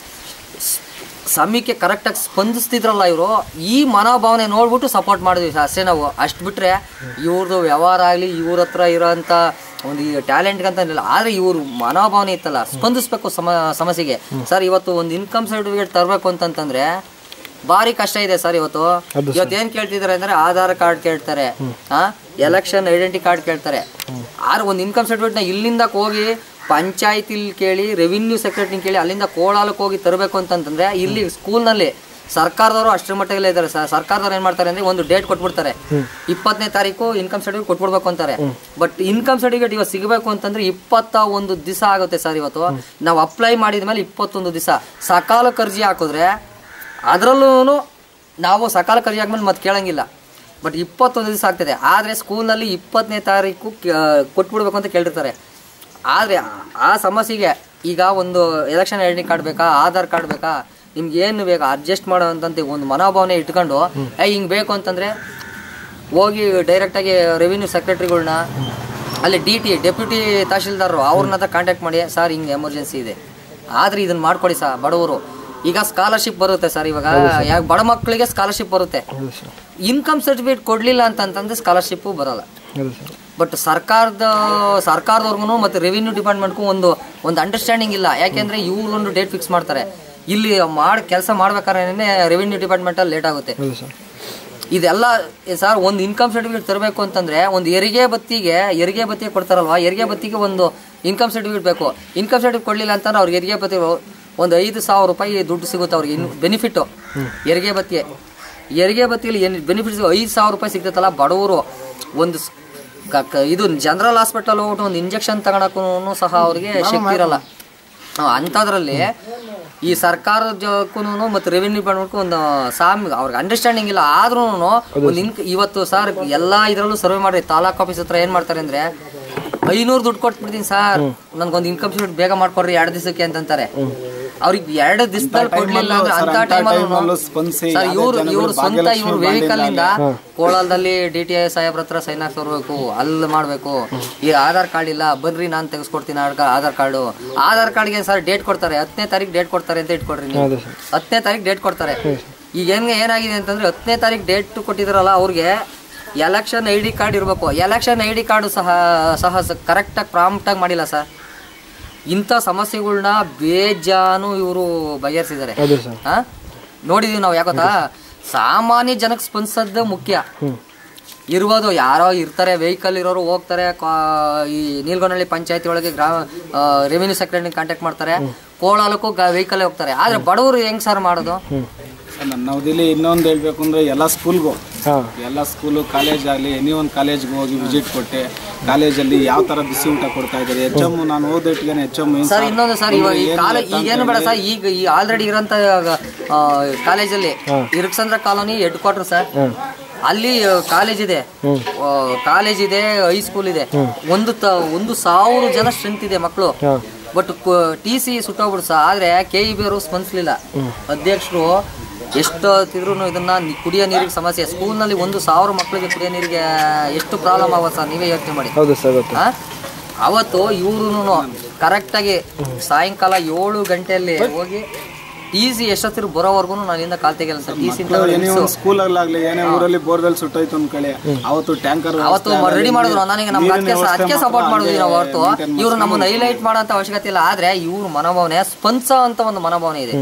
ಸಮಯಕ್ಕೆ ಕರೆಕ್ಟಾಗಿ ಸ್ಪಂದಿಸ್ತಿದ್ರಲ್ಲ ಇವರು ಈ ಮನೋಭಾವನೆ ನೋಡ್ಬಿಟ್ಟು ಸಪೋರ್ಟ್ ಮಾಡಿದ್ವಿ ಅಷ್ಟೇ ನಾವು ಅಷ್ಟು ಬಿಟ್ಟರೆ ಇವ್ರದ್ದು ವ್ಯವಹಾರ ಆಗಲಿ ಇವ್ರ ಹತ್ರ ಇರೋಂಥ ಒಂದು ಈ ಟ್ಯಾಲೆಂಟ್ಗಂತ ಇಲ್ಲ ಆದರೆ ಇವ್ರ ಮನೋಭಾವನೆ ಇತ್ತಲ್ಲ ಸ್ಪಂದಿಸ್ಬೇಕು ಸಮ ಸಮಸ್ಯೆಗೆ ಸರ್ ಇವತ್ತು ಒಂದು ಇನ್ಕಮ್ ಸರ್ಟಿಫಿಕೇಟ್ ತರಬೇಕು ಅಂತಂತಂದ್ರೆ ಭಾರಿ ಕಷ್ಟ ಇದೆ ಸರ್ ಇವತ್ತು ಇವತ್ತು ಏನ್ ಕೇಳ್ತಿದ್ದಾರೆ ಅಂದ್ರೆ ಆಧಾರ್ ಕಾರ್ಡ್ ಕೇಳ್ತಾರೆ ಆ ಎಲೆಕ್ಷನ್ ಐಡೆಂಟಿ ಕಾರ್ಡ್ ಕೇಳ್ತಾರೆ ಆದ್ರೆ ಒಂದು ಇನ್ಕಮ್ ಸರ್ಟಿಫಿಕೇಟ್ ನ ಇಲ್ಲಿಂದ ಹೋಗಿ ಪಂಚಾಯತಿಲಿ ಕೇಳಿ ರೆವಿನ್ಯೂ ಸೆಕ್ರೆಟರಿ ಕೇಳಿ ಅಲ್ಲಿಂದ ಕೋಳಾಲಕ್ಕೆ ಹೋಗಿ ತರಬೇಕು ಅಂತಂತಂದ್ರೆ ಇಲ್ಲಿ ಸ್ಕೂಲ್ನಲ್ಲಿ ಸರ್ಕಾರದವರು ಅಷ್ಟರ ಮಟ್ಟಿಗೆ ಇದ್ದಾರೆ ಸರ್ ಸರ್ಕಾರದವ್ರು ಏನ್ ಮಾಡ್ತಾರೆ ಅಂದ್ರೆ ಒಂದು ಡೇಟ್ ಕೊಟ್ಬಿಡ್ತಾರೆ ಇಪ್ಪತ್ತನೇ ತಾರೀಕು ಇನ್ಕಮ್ ಸರ್ಟಿಫಿಕೇಟ್ ಕೊಟ್ಬಿಡ್ಬೇಕು ಅಂತಾರೆ ಬಟ್ ಇನ್ಕಮ್ ಸರ್ಟಿಫಿಕೇಟ್ ಇವತ್ತು ಸಿಗಬೇಕು ಅಂತಂದ್ರೆ ಇಪ್ಪತ್ತ ಒಂದು ದಿವಸ ಆಗುತ್ತೆ ಸರ್ ಇವತ್ತು ನಾವು ಅಪ್ಲೈ ಮಾಡಿದ ಮೇಲೆ ಇಪ್ಪತ್ತೊಂದು ದಿವಸ ಸಕಾಲಕ್ಕೆ ಅರ್ಜಿ ಹಾಕಿದ್ರೆ ಅದರಲ್ಲೂ ನಾವು ಸಕಾಲ ಕರ್ಜಿ ಆದ್ಮೇಲೆ ಮತ್ತೆ ಕೇಳಂಗಿಲ್ಲ ಬಟ್ ಇಪ್ಪತ್ತೊಂದು ದಿವಸ ಆಗ್ತದೆ ಆದರೆ ಸ್ಕೂಲ್ನಲ್ಲಿ ಇಪ್ಪತ್ತನೇ ತಾರೀಕು ಕ- ಕೊಟ್ಬಿಡ್ಬೇಕು ಅಂತ ಕೇಳಿರ್ತಾರೆ ಆದರೆ ಆ ಸಮಸ್ಯೆಗೆ ಈಗ ಒಂದು ಎಲೆಕ್ಷನ್ ಐ ಡಿ ಕಾರ್ಡ್ ಬೇಕಾ ಆಧಾರ್ ಕಾರ್ಡ್ ಬೇಕಾ ನಿಮ್ಗೆ ಏನು ಬೇಕಾ ಅಡ್ಜಸ್ಟ್ ಮಾಡೋ ಅಂತಂತ ಒಂದು ಮನೋಭಾವನೆ ಇಟ್ಕೊಂಡು ಏ ಹಿಂಗೆ ಬೇಕು ಅಂತಂದರೆ ಹೋಗಿ ಡೈರೆಕ್ಟಾಗಿ ರೆವಿನ್ಯೂ ಸೆಕ್ರೆಟರಿಗಳ್ನ ಅಲ್ಲಿ ಡಿ ಟಿ ಡೆಪ್ಯೂಟಿ ತಹಶೀಲ್ದಾರರು ಅವ್ರನ್ನ ಹತ್ರ ಕಾಂಟ್ಯಾಕ್ಟ್ ಮಾಡಿ ಸರ್ ಹಿಂಗೆ ಎಮರ್ಜೆನ್ಸಿ ಇದೆ ಆದರೆ ಇದನ್ನ ಮಾಡ್ಕೊಡಿ ಸರ್ ಬಡವರು ಈಗ ಸ್ಕಾಲರ್ಶಿಪ್ ಬರುತ್ತೆ ಸರ್ ಇವಾಗ ಯಾ ಬಡ ಮಕ್ಕಳಿಗೆ ಸ್ಕಾಲರ್ಶಿಪ್ ಬರುತ್ತೆ ಇನ್ಕಮ್ ಸರ್ಟಿಫಿಕೇಟ್ ಕೊಡಲಿಲ್ಲ ಅಂತಂತಂದ್ರೆ ಸ್ಕಾಲರ್ಶಿಪ್ಪು ಬರಲ್ಲ ಹೌದು ಸರ್ ಬಟ್ ಸರ್ಕಾರದ ಸರ್ಕಾರದವ್ರಿಗೂ ಮತ್ತು ರೆವಿನ್ಯೂ ಡಿಪಾರ್ಟ್ಮೆಂಟ್ಗೂ ಒಂದು ಒಂದು ಅಂಡರ್ಸ್ಟ್ಯಾಂಡಿಂಗ್ ಇಲ್ಲ ಯಾಕೆಂದ್ರೆ ಇವ್ರು ಒಂದು ಡೇಟ್ ಫಿಕ್ಸ್ ಮಾಡ್ತಾರೆ ಇಲ್ಲಿ ಮಾಡಿ ಕೆಲಸ ಮಾಡ್ಬೇಕಾದ್ರೆ ರೆವಿನ್ಯೂ ಡಿಪಾರ್ಟ್ಮೆಂಟಲ್ಲಿ ಲೇಟ್ ಆಗುತ್ತೆ ಹೌದು ಸರ್ ಇದೆಲ್ಲ ಸರ್ ಒಂದು ಇನ್ಕಮ್ ಸರ್ಟಿಫಿಕೇಟ್ ತರಬೇಕು ಅಂತಂದ್ರೆ ಒಂದು ಹೆರಿಗೆ ಬತ್ತಿಗೆ ಹೆರಿಗೆ ಬತ್ತಿಗೆ ಕೊಡ್ತಾರಲ್ವಾ ಹೆರಿಗೆ ಬತ್ತಿಗೆ ಒಂದು ಇನ್ಕಮ್ ಸರ್ಟಿಫಿಕೇಟ್ ಬೇಕು ಇನ್ಕಮ್ ಸರ್ಟಿಫಿಕೇಟ್ ಕೊಡಲಿಲ್ಲ ಅಂತಂದ್ರೆ ಅವ್ರಿಗೆ ಹೆರಿಗೆ ಬತ್ತಿ ಒಂದು ಐದು ಸಾವಿರ ರೂಪಾಯಿ ದುಡ್ಡು ಸಿಗುತ್ತೆ ಅವ್ರಿಗೆ ಇನ್ ಬೆನಿಫಿಟ್ಟು ಹೆರಿಗೆ ಬತ್ತಿಗೆ ಹೆರಿಗೆ ಬತ್ತಿಗೆ ಏನು ಬೆನಿಫಿಟ್ ಐದು ಸಾವಿರ ರೂಪಾಯಿ ಸಿಗ್ತೈತಲ್ಲ ಬಡವರು ಒಂದು ಸ್- ಕ- ಕ- ಇದು ಜನರಲ್ ಹಾಸ್ಪಿಟಲ್ ಹೋಗ್ಬಿಟ್ಟು ಒಂದು ಇಂಜೆಕ್ಷನ್ ತಗೊಳಕ್ಕೂ ಸಹ ಅವ್ರಿಗೆ ಶಕ್ತಿ ಇರಲ್ಲ ಆ, ಅಂಥದ್ರಲ್ಲಿ ಈ ಸರ್ಕಾರದಕ್ಕೂ ಮತ್ತು ರೆವಿನ್ಯೂ ಡಿಪಾರ್ಟ್ಮೆಂಟ್ಗೂ ಒಂದು ಸಾಮ್ ಅವ್ರಿಗೆ ಅಂಡರ್ಸ್ಟ್ಯಾಂಡಿಂಗ್ ಇಲ್ಲ ಆದ್ರೂ ಒಂದು ಇನ್ಕ್ ಇವತ್ತು ಸರ್ ಎಲ್ಲ ಇದರಲ್ಲೂ ಸರ್ವೆ ಮಾಡಿ ತಾಲೂಕ್ ಆಫೀಸ್ ಹತ್ರ ಏನು ಮಾಡ್ತಾರೆ ಅಂದರೆ ಐನೂರು ದುಡ್ಡು ಕೊಟ್ಬಿಡ್ತೀನಿ ಸರ್ ನನ್ಗೊಂದು ಇನ್ಕಮ್ ಸರ್ಟಿಫಿಕೇಟ್ ಬೇಗ ಮಾಡ್ಕೊಡ್ರಿ ಎರಡು ದಿವಸಕ್ಕೆ ಅಂತಂತಾರೆ ಅವ್ರಿಗೆ ಎರಡು ದಿವಸದಲ್ಲಿ ಕೊಡ್ಲಿಲ್ಲ ಅಂದ್ರೆ ಅಂತ ಟೈಮಲ್ಲೂ ಸ್ಪಂದಿಸಿ ಸರ್ ಅದೇ ಇವ್ರು ಜನಗಳು ಇವ್ರು ಸ್ವಂತ ಭಾಗ್ಯಲಕ್ಷ್ಮಿ ಇವ್ರು ಬಾಂಡಿಂದ ವೆಹಿಕಲ್ ಇಂದ ಕೋಲಾರದಲ್ಲಿ ಡಿ ಟಿ ಐ ಸಾಹೇಬ್ರ ಹತ್ರ ಸೈನ್ ಹಾಕಿ ತರಬೇಕು ಅಲ್ಲಿ ಮಾಡ್ಬೇಕು ಈ ಆಧಾರ್ ಕಾರ್ಡ್ ಇಲ್ಲ ಬರ್ರಿ ನಾನು ತೆಗೆಸ್ಕೊಡ್ತೀನಿ ಆಧಾರ್ ಆಧಾರ್ ಕಾರ್ಡು ಆಧಾರ್ ಕಾರ್ಡ್ಗೆ ಸರ್ ಡೇಟ್ ಕೊಡ್ತಾರೆ ಹತ್ತನೇ ತಾರೀಕು ಡೇಟ್ ಕೊಡ್ತಾರೆ ಅಂತ ಇಟ್ಕೊಡ್ರಿ ನೀವು ಹೌದು ಸರ್ ಹತ್ತನೇ ತಾರೀಕು ಡೇಟ್ ಕೊಡ್ತಾರೆ ಈಗ ಹೆಂಗೆ ಏನಾಗಿದೆ ಅಂತಂದ್ರೆ ಹತ್ತನೇ ತಾರೀಕು ಡೇಟ್ ಕೊಟ್ಟಿದ್ರಲ್ಲ ಅವ್ರಿಗೆ ಎಲೆಕ್ಷನ್ ಐ ಡಿ ಕಾರ್ಡ್ ಇರಬೇಕು ಎಲೆಕ್ಷನ್ ಐ ಡಿ ಕಾರ್ಡು ಸಹ ಸಹ ಕರೆಕ್ಟಾಗಿ ಪ್ರಾಂಪ್ಟಾಗಿ ಮಾಡಿಲ್ಲ ಸರ್ ಇಂಥ ಸಮಸ್ಯೆಗಳ್ನ ಬೇಜಾನು ಇವರು ಬಗೆಹರಿಸಿದ್ದಾರೆ ಹೌದು ಸರ್ ಹಾ ನೋಡಿದೀವಿ ನಾವು ಯಾಕೊತ್ತಾ ಸಾಮಾನ್ಯ ಜನಕ್ಕೆ ಸ್ಪಂದಿಸೋದು ಮುಖ್ಯ ಇರ್ಬೋದು ಯಾರೋ ಇರ್ತಾರೆ ವೆಹಿಕಲ್ ಇರೋರು ಹೋಗ್ತಾರೆ ಕಾ- ಈ ನೀಲ್ಗೊಂಡಳ್ಳಿ ಪಂಚಾಯತಿ ಒಳಗೆ ಗ್ರಾಮ ರೆವಿನ್ಯೂ ಸೆಕ್ರೆಟರಿ ಕಾಂಟ್ಯಾಕ್ಟ್ ಮಾಡ್ತಾರೆ ಕೋಲಾಲಕ್ಕೂ ವೆಹಿಕಲ್ ಹೋಗ್ತಾರೆ ಆದ್ರೆ ಬಡವರು ಹೆಂಗ್ ಸರ್ ಮಾಡೋದು ಸರ್, ನನ್ನ ಅವಧಿಲಿ ಇನ್ನೊಂದು ಹೇಳ್ಬೇಕು ಅಂದ್ರೆ ಎಲ್ಲ ಸ್ಕೂಲ್ಗೂ ಹಾಂ ಎಲ್ಲ ಸ್ಕೂಲು ಕಾಲೇಜ್ ಆಗಲಿ ಎನಿ ಒಂದು ಕಾಲೇಜ್ಗೆ ಹೋಗಿ ವಿಸಿಟ್ ಕೊಟ್ಟೆ ಕಾಲೇಜಲ್ಲಿ ಯಾವ ಥರ ಬಿಸಿ ಊಟ ಕೊಡ್ತಾ ಇದ್ದಾರೆ ಎಚ್ ಎಮ್ ನಾನು ಓದಿಟ್ಟಿಗೆ ಎಚ್ ಎಮ್ ಸರ್ ಇನ್ನೊಂದು ಸರ್ ಇವಾಗ ಈ ಕಾಲ ಈಗೇನು ಬೇಡ ಸರ್ ಈಗ ಈ ಆಲ್ರೆಡಿ ಇರೋಂಥ ಆ, ಕಾಲೇಜಲ್ಲಿ ಇರುಕ್ಸಂದ್ರ ಕಾಲೋನಿ ಹೆಡ್ ಕ್ವಾರ್ಟರ್ ಸರ್ ಅಲ್ಲಿ ಕಾಲೇಜ್ ಇದೆ ಆ, ಕಾಲೇಜ್ ಇದೆ ಹೈಸ್ಕೂಲ್ ಇದೆ ಒಂದು ತ ಒಂದು ಸಾವಿರ ಜನ ಸ್ಟ್ರೆಂತ್ ಇದೆ ಮಕ್ಕಳು ಹಾಂ ಬಟ್ ಟಿ ಸಿ ಸುಟ್ಟೋಗ್ಬಿಡು ಸರ್ ಆದ್ರೆ ಕೆ ಇ ಬಿ ಅವರು ಸ್ಪಂದಿಸ್ಲಿಲ್ಲ ಅಧ್ಯಕ್ಷರು ಎಷ್ಟು ತಿದ್ರು ಇದನ್ನ ನಿ- ಕುಡಿಯೋ ನೀರಿಗೆ ಸಮಸ್ಯೆ ಸ್ಕೂಲ್ನಲ್ಲಿ ಒಂದು ಸಾವಿರ ಮಕ್ಕಳಿಗೆ ಕುಡಿಯೋ ನೀರಿಗೆ ಎಷ್ಟು ಪ್ರಾಬ್ಲಮ್ ಆಗುತ್ತೆ ಸರ್ ನೀವೇ ಯೋಚನೆ ಮಾಡಿ ಹೌದು ಸರ್ ಗೊತ್ತು ಆ? ಅವತ್ತು ಇವ್ರು ಕರೆಕ್ಟಾಗಿ ಸಾಯಂಕಾಲ ಏಳು ಗಂಟೆಯಲ್ಲಿ ಹೋಗಿ ಟಿ ಸಿ ಎಷ್ಟೊತ್ತಿರು ಬರೋವರೆಗೂ ನಾನು ಇಂದ ಕಾಲ್ ತೆಗಿಯಲ್ಲ ಸರ್ ಟಿ ಸಿ ಏನೇ ಒಂದು ಸ್ಕೂಲಲ್ಲಾಗಲಿ ಏನೇ ಊರಲ್ಲಿ ಬೋರ್ವೆಲ್ ಸುಟ್ಟೋಯ್ತು ಅಂದ್ಕೊಳ್ಳಿ ಅವತ್ತು ಟ್ಯಾಂಕರ್ ಅವತ್ತು ರೆಡಿ ಮಾಡಿದ್ರು ನನಗೆ ನಮ್ಗೆ ಅದಕ್ಕೆ ಅದಕ್ಕೆ ಸಪೋರ್ಟ್ ಮಾಡಿದ್ವಿ ನಾವು ಹೊರತು ಇವ್ರು ನಮ್ಮನ್ನ ಹೈಲೈಟ್ ಮಾಡೋಂಥ ಅವಶ್ಯಕತೆ ಇಲ್ಲ ಆದ್ರೆ ಇವ್ರ ಮನೋಭಾವನೆ ಸ್ಪಂದಿಸ ಅಂತ ಒಂದು ಮನೋಭಾವನೆ ಇದೆ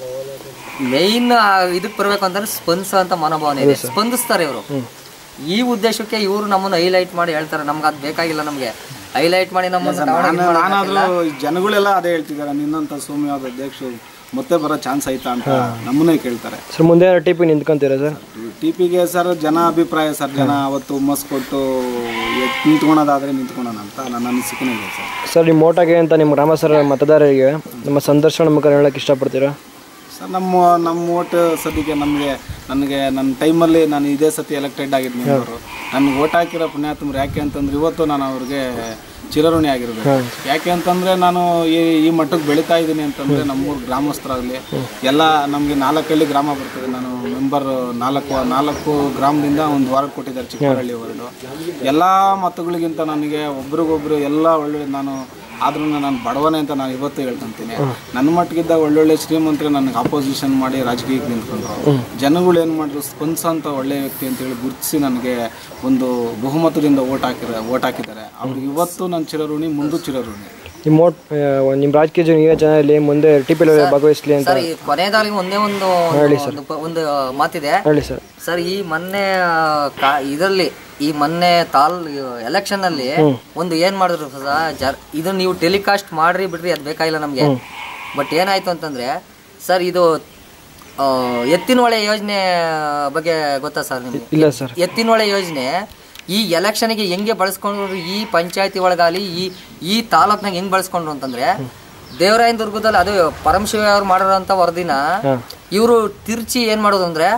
ಮೇಯ್ನ್ ಇದಕ್ಕೆ ಬರ್ಬೇಕು ಅಂತಂದ್ರೆ ಸ್ಪಂದಿಸ ಅಂತ ಮನೋಭಾವನೆ ಇದೆ ಸ್ಪಂದಿಸ್ತಾರೆ ಇವರು ಈ ಉದ್ದೇಶಕ್ಕೆ ಇವರು ನಮ್ಮನ್ನ ಹೈಲೈಟ್ ಮಾಡಿ ಹೇಳ್ತಾರೆ ನಮ್ಗೆ ಅದು ಬೇಕಾಗಿಲ್ಲ ನಮ್ಗೆ ಹೈಲೈಟ್ ಮಾಡಿ ನಮ್ಮನ್ನ ತಗೊಂಡೋಗಿ ಇದ್ ಮಾಡೋಕ್ಕಾಗಿಲ್ಲ. ನಾನಾದ್ರೂ ಜನಗಳೆಲ್ಲ ಅದೇ ಹೇಳ್ತಿದ್ದಾರೆ ನಿನ್ನಂತ ಸೌಮ್ಯವಾದ ಅಧ್ಯಕ್ಷರು ಮತ್ತೆ ಬರೋ ಚಾನ್ಸ್ ಆಯ್ತಾ ಅಂತ ನಮ್ಮನ್ನೇ ಕೇಳ್ತಾರೆ ಸರ್ ಮುಂದೆ ಟಿ ಪಿ ನಿಂತ್ಕೊಂತೀರಾ ಸರ್ ಟಿ ಪಿಗೆ ಸರ್ ಜನ ಅಭಿಪ್ರಾಯ ಸರ್ ಜನ ಅವತ್ತು ಹುಮ್ಮಸ್ ಕೊಟ್ಟು ಎತ್ ನಿಂತ್ಕೊಳೋದಾದ್ರೆ ನಿಂತ್ಕೊಳೋಣ ಅಂತ ನನ್ನ ಅನಿಸಿಕೆನೇ ಇದೆ ಸರ್ ಸರ್ ನಿಮ್ಮ ಓಟಾಗೆ ಅಂತ ನಿಮ್ಮ ಗ್ರಾಮಸ್ಥರ ಮತದಾರರಿಗೆ ನಮ್ಮ ಸಂದರ್ಶನ ಮುಖಾಂತರ ಹೇಳಕ್ಕೆ ಇಷ್ಟಪಡ್ತೀರಾ ಸರ್ ನಮ್ಮ ನಮ್ಮ ಓಟ್ ಸದ್ಯಕ್ಕೆ ನಮಗೆ ನನಗೆ ನನ್ನ ಟೈಮಲ್ಲಿ ನಾನು ಇದೇ ಸತಿ ಎಲೆಕ್ಟೆಡ್ ಆಗಿದ್ದೀನಿ ಅವರು ನನಗೆ ಓಟ್ ಹಾಕಿರೋ ಪುಣ್ಯಾತ್ಮರು ಯಾಕೆ ಅಂತಂದ್ರೆ ಇವತ್ತು ನಾನು ಅವ್ರಿಗೆ ಚಿರಋಣಿ ಆಗಿರ್ಬೇಕು ಯಾಕೆ ಅಂತಂದ್ರೆ ನಾನು ಈ ಈ ಮಟ್ಟಕ್ಕೆ ಬೆಳೀತಾ ಇದ್ದೀನಿ ಅಂತಂದ್ರೆ ನಮ್ಮೂರು ಗ್ರಾಮಸ್ಥರಾಗಲಿ ಎಲ್ಲ ನಮಗೆ ನಾಲ್ಕಳ್ಳಿ ಗ್ರಾಮ ಬರ್ತದೆ ನಾನು ಮೆಂಬರ್ ನಾಲ್ಕು ನಾಲ್ಕು ಗ್ರಾಮದಿಂದ ಒಂದು ವಾರ್ಡ್ ಕೊಟ್ಟಿದ್ದಾರೆ ಚಿಕ್ಕಹಳ್ಳಿ ವಾರ್ಡು ಎಲ್ಲ ಮತಗಳಿಗಿಂತ ನನಗೆ ಒಬ್ರಿಗೊಬ್ರು ಎಲ್ಲ ಒಳ್ಳೆ ನಾನು ಆದ್ರೂ ನಾನು ಬಡವನೇ ಅಂತ ನಾನು ಇವತ್ತು ಹೇಳ್ಕೊಂತೀನಿ ನನ್ನ ಮಟ್ಟಿಗಿದ್ದ ಒಳ್ಳೊಳ್ಳೆ ಶ್ರೀಮಂತರು ನನಗೆ ಅಪೋಸಿಷನ್ ಮಾಡಿ ರಾಜಕೀಯಕ್ಕೆ ನಿಂತ್ಕೊಂಡ್ರು ಜನಗಳು ಏನು ಮಾಡಿದ್ರು ಸ್ಪಂದಿಸೋಂಥ ಒಳ್ಳೆ ವ್ಯಕ್ತಿ ಅಂತೇಳಿ ಗುರುತಿಸಿ ನನಗೆ ಒಂದು ಬಹುಮತದಿಂದ ಓಟ್ ಹಾಕಿದ್ದಾರೆ ಓಟ್ ಹಾಕಿದ್ದಾರೆ ಅವ್ರಿಗೆ ಇವತ್ತು ನನ್ನ ಚಿರಋಣಿ ಮುಂದೂ ಚಿರಋಣಿ ನಿಮ್ಮ ಓಟ್ ನಿಮ್ಮ ರಾಜಕೀಯ ಜನ ಯೋಜನೆಯಲ್ಲಿ ಮುಂದೆ ಟಿ ಪಿ ಭಾಗವಹಿಸಲಿ ಅಂತ ಸರ್ ಈ ಕೊನೆಯದಾಗಿ ಒಂದೇ ಒಂದು ಒಂದು ಪ- ಒಂದು ಮಾತಿದೆ ಹೇಳಿ ಸರ್ ಸರ್ ಈ ಮೊನ್ನೆ ಇದರಲ್ಲಿ ಈ ಮೊನ್ನೆ ತಾಲ್ ಎಲೆಕ್ಷನ್ ಅಲ್ಲಿ ಒಂದು ಏನ್ ಮಾಡಿದ್ರು ಸರ್ ಜರ್ ಇದನ್ನ ನೀವು ಟೆಲಿಕಾಸ್ಟ್ ಮಾಡ್ರಿ ಬಿಡ್ರಿ ಅದು ಬೇಕಾಗಿಲ್ಲ ನಮ್ಗೆ ಬಟ್ ಏನಾಯ್ತು ಅಂತಂದ್ರೆ ಸರ್ ಇದು ಆ, ಎತ್ತಿನಹೊಳೆ ಯೋಜನೆ ಬಗ್ಗೆ ಗೊತ್ತಾ ಸರ್ ನಿಮ್ಗೆ ಇಲ್ಲ ಸರ್ ಎತ್ತಿನಹೊಳೆ ಯೋಜನೆ ಈ ಎಲೆಕ್ಷನ್ಗೆ ಹೆಂಗೆ ಬಳಸ್ಕೊಂಡ್ರು ಈ ಪಂಚಾಯತಿ ಒಳಗಾಲಿ ಈ ಈ ತಾಲೂಕ್ನಾಗ ಹೆಂಗ್ ಬಳಸ್ಕೊಂಡ್ರು ಅಂತಂದ್ರೆ ದೇವರಾಯನ ದುರ್ಗದಲ್ಲಿ ಅದು ಪರಮಶಿವ ಅವ್ರು ಮಾಡಿರೋಂಥ ವರದಿನ ಇವರು ತಿರ್ಚಿ ಏನ್ ಮಾಡೋದು ಅಂದ್ರೆ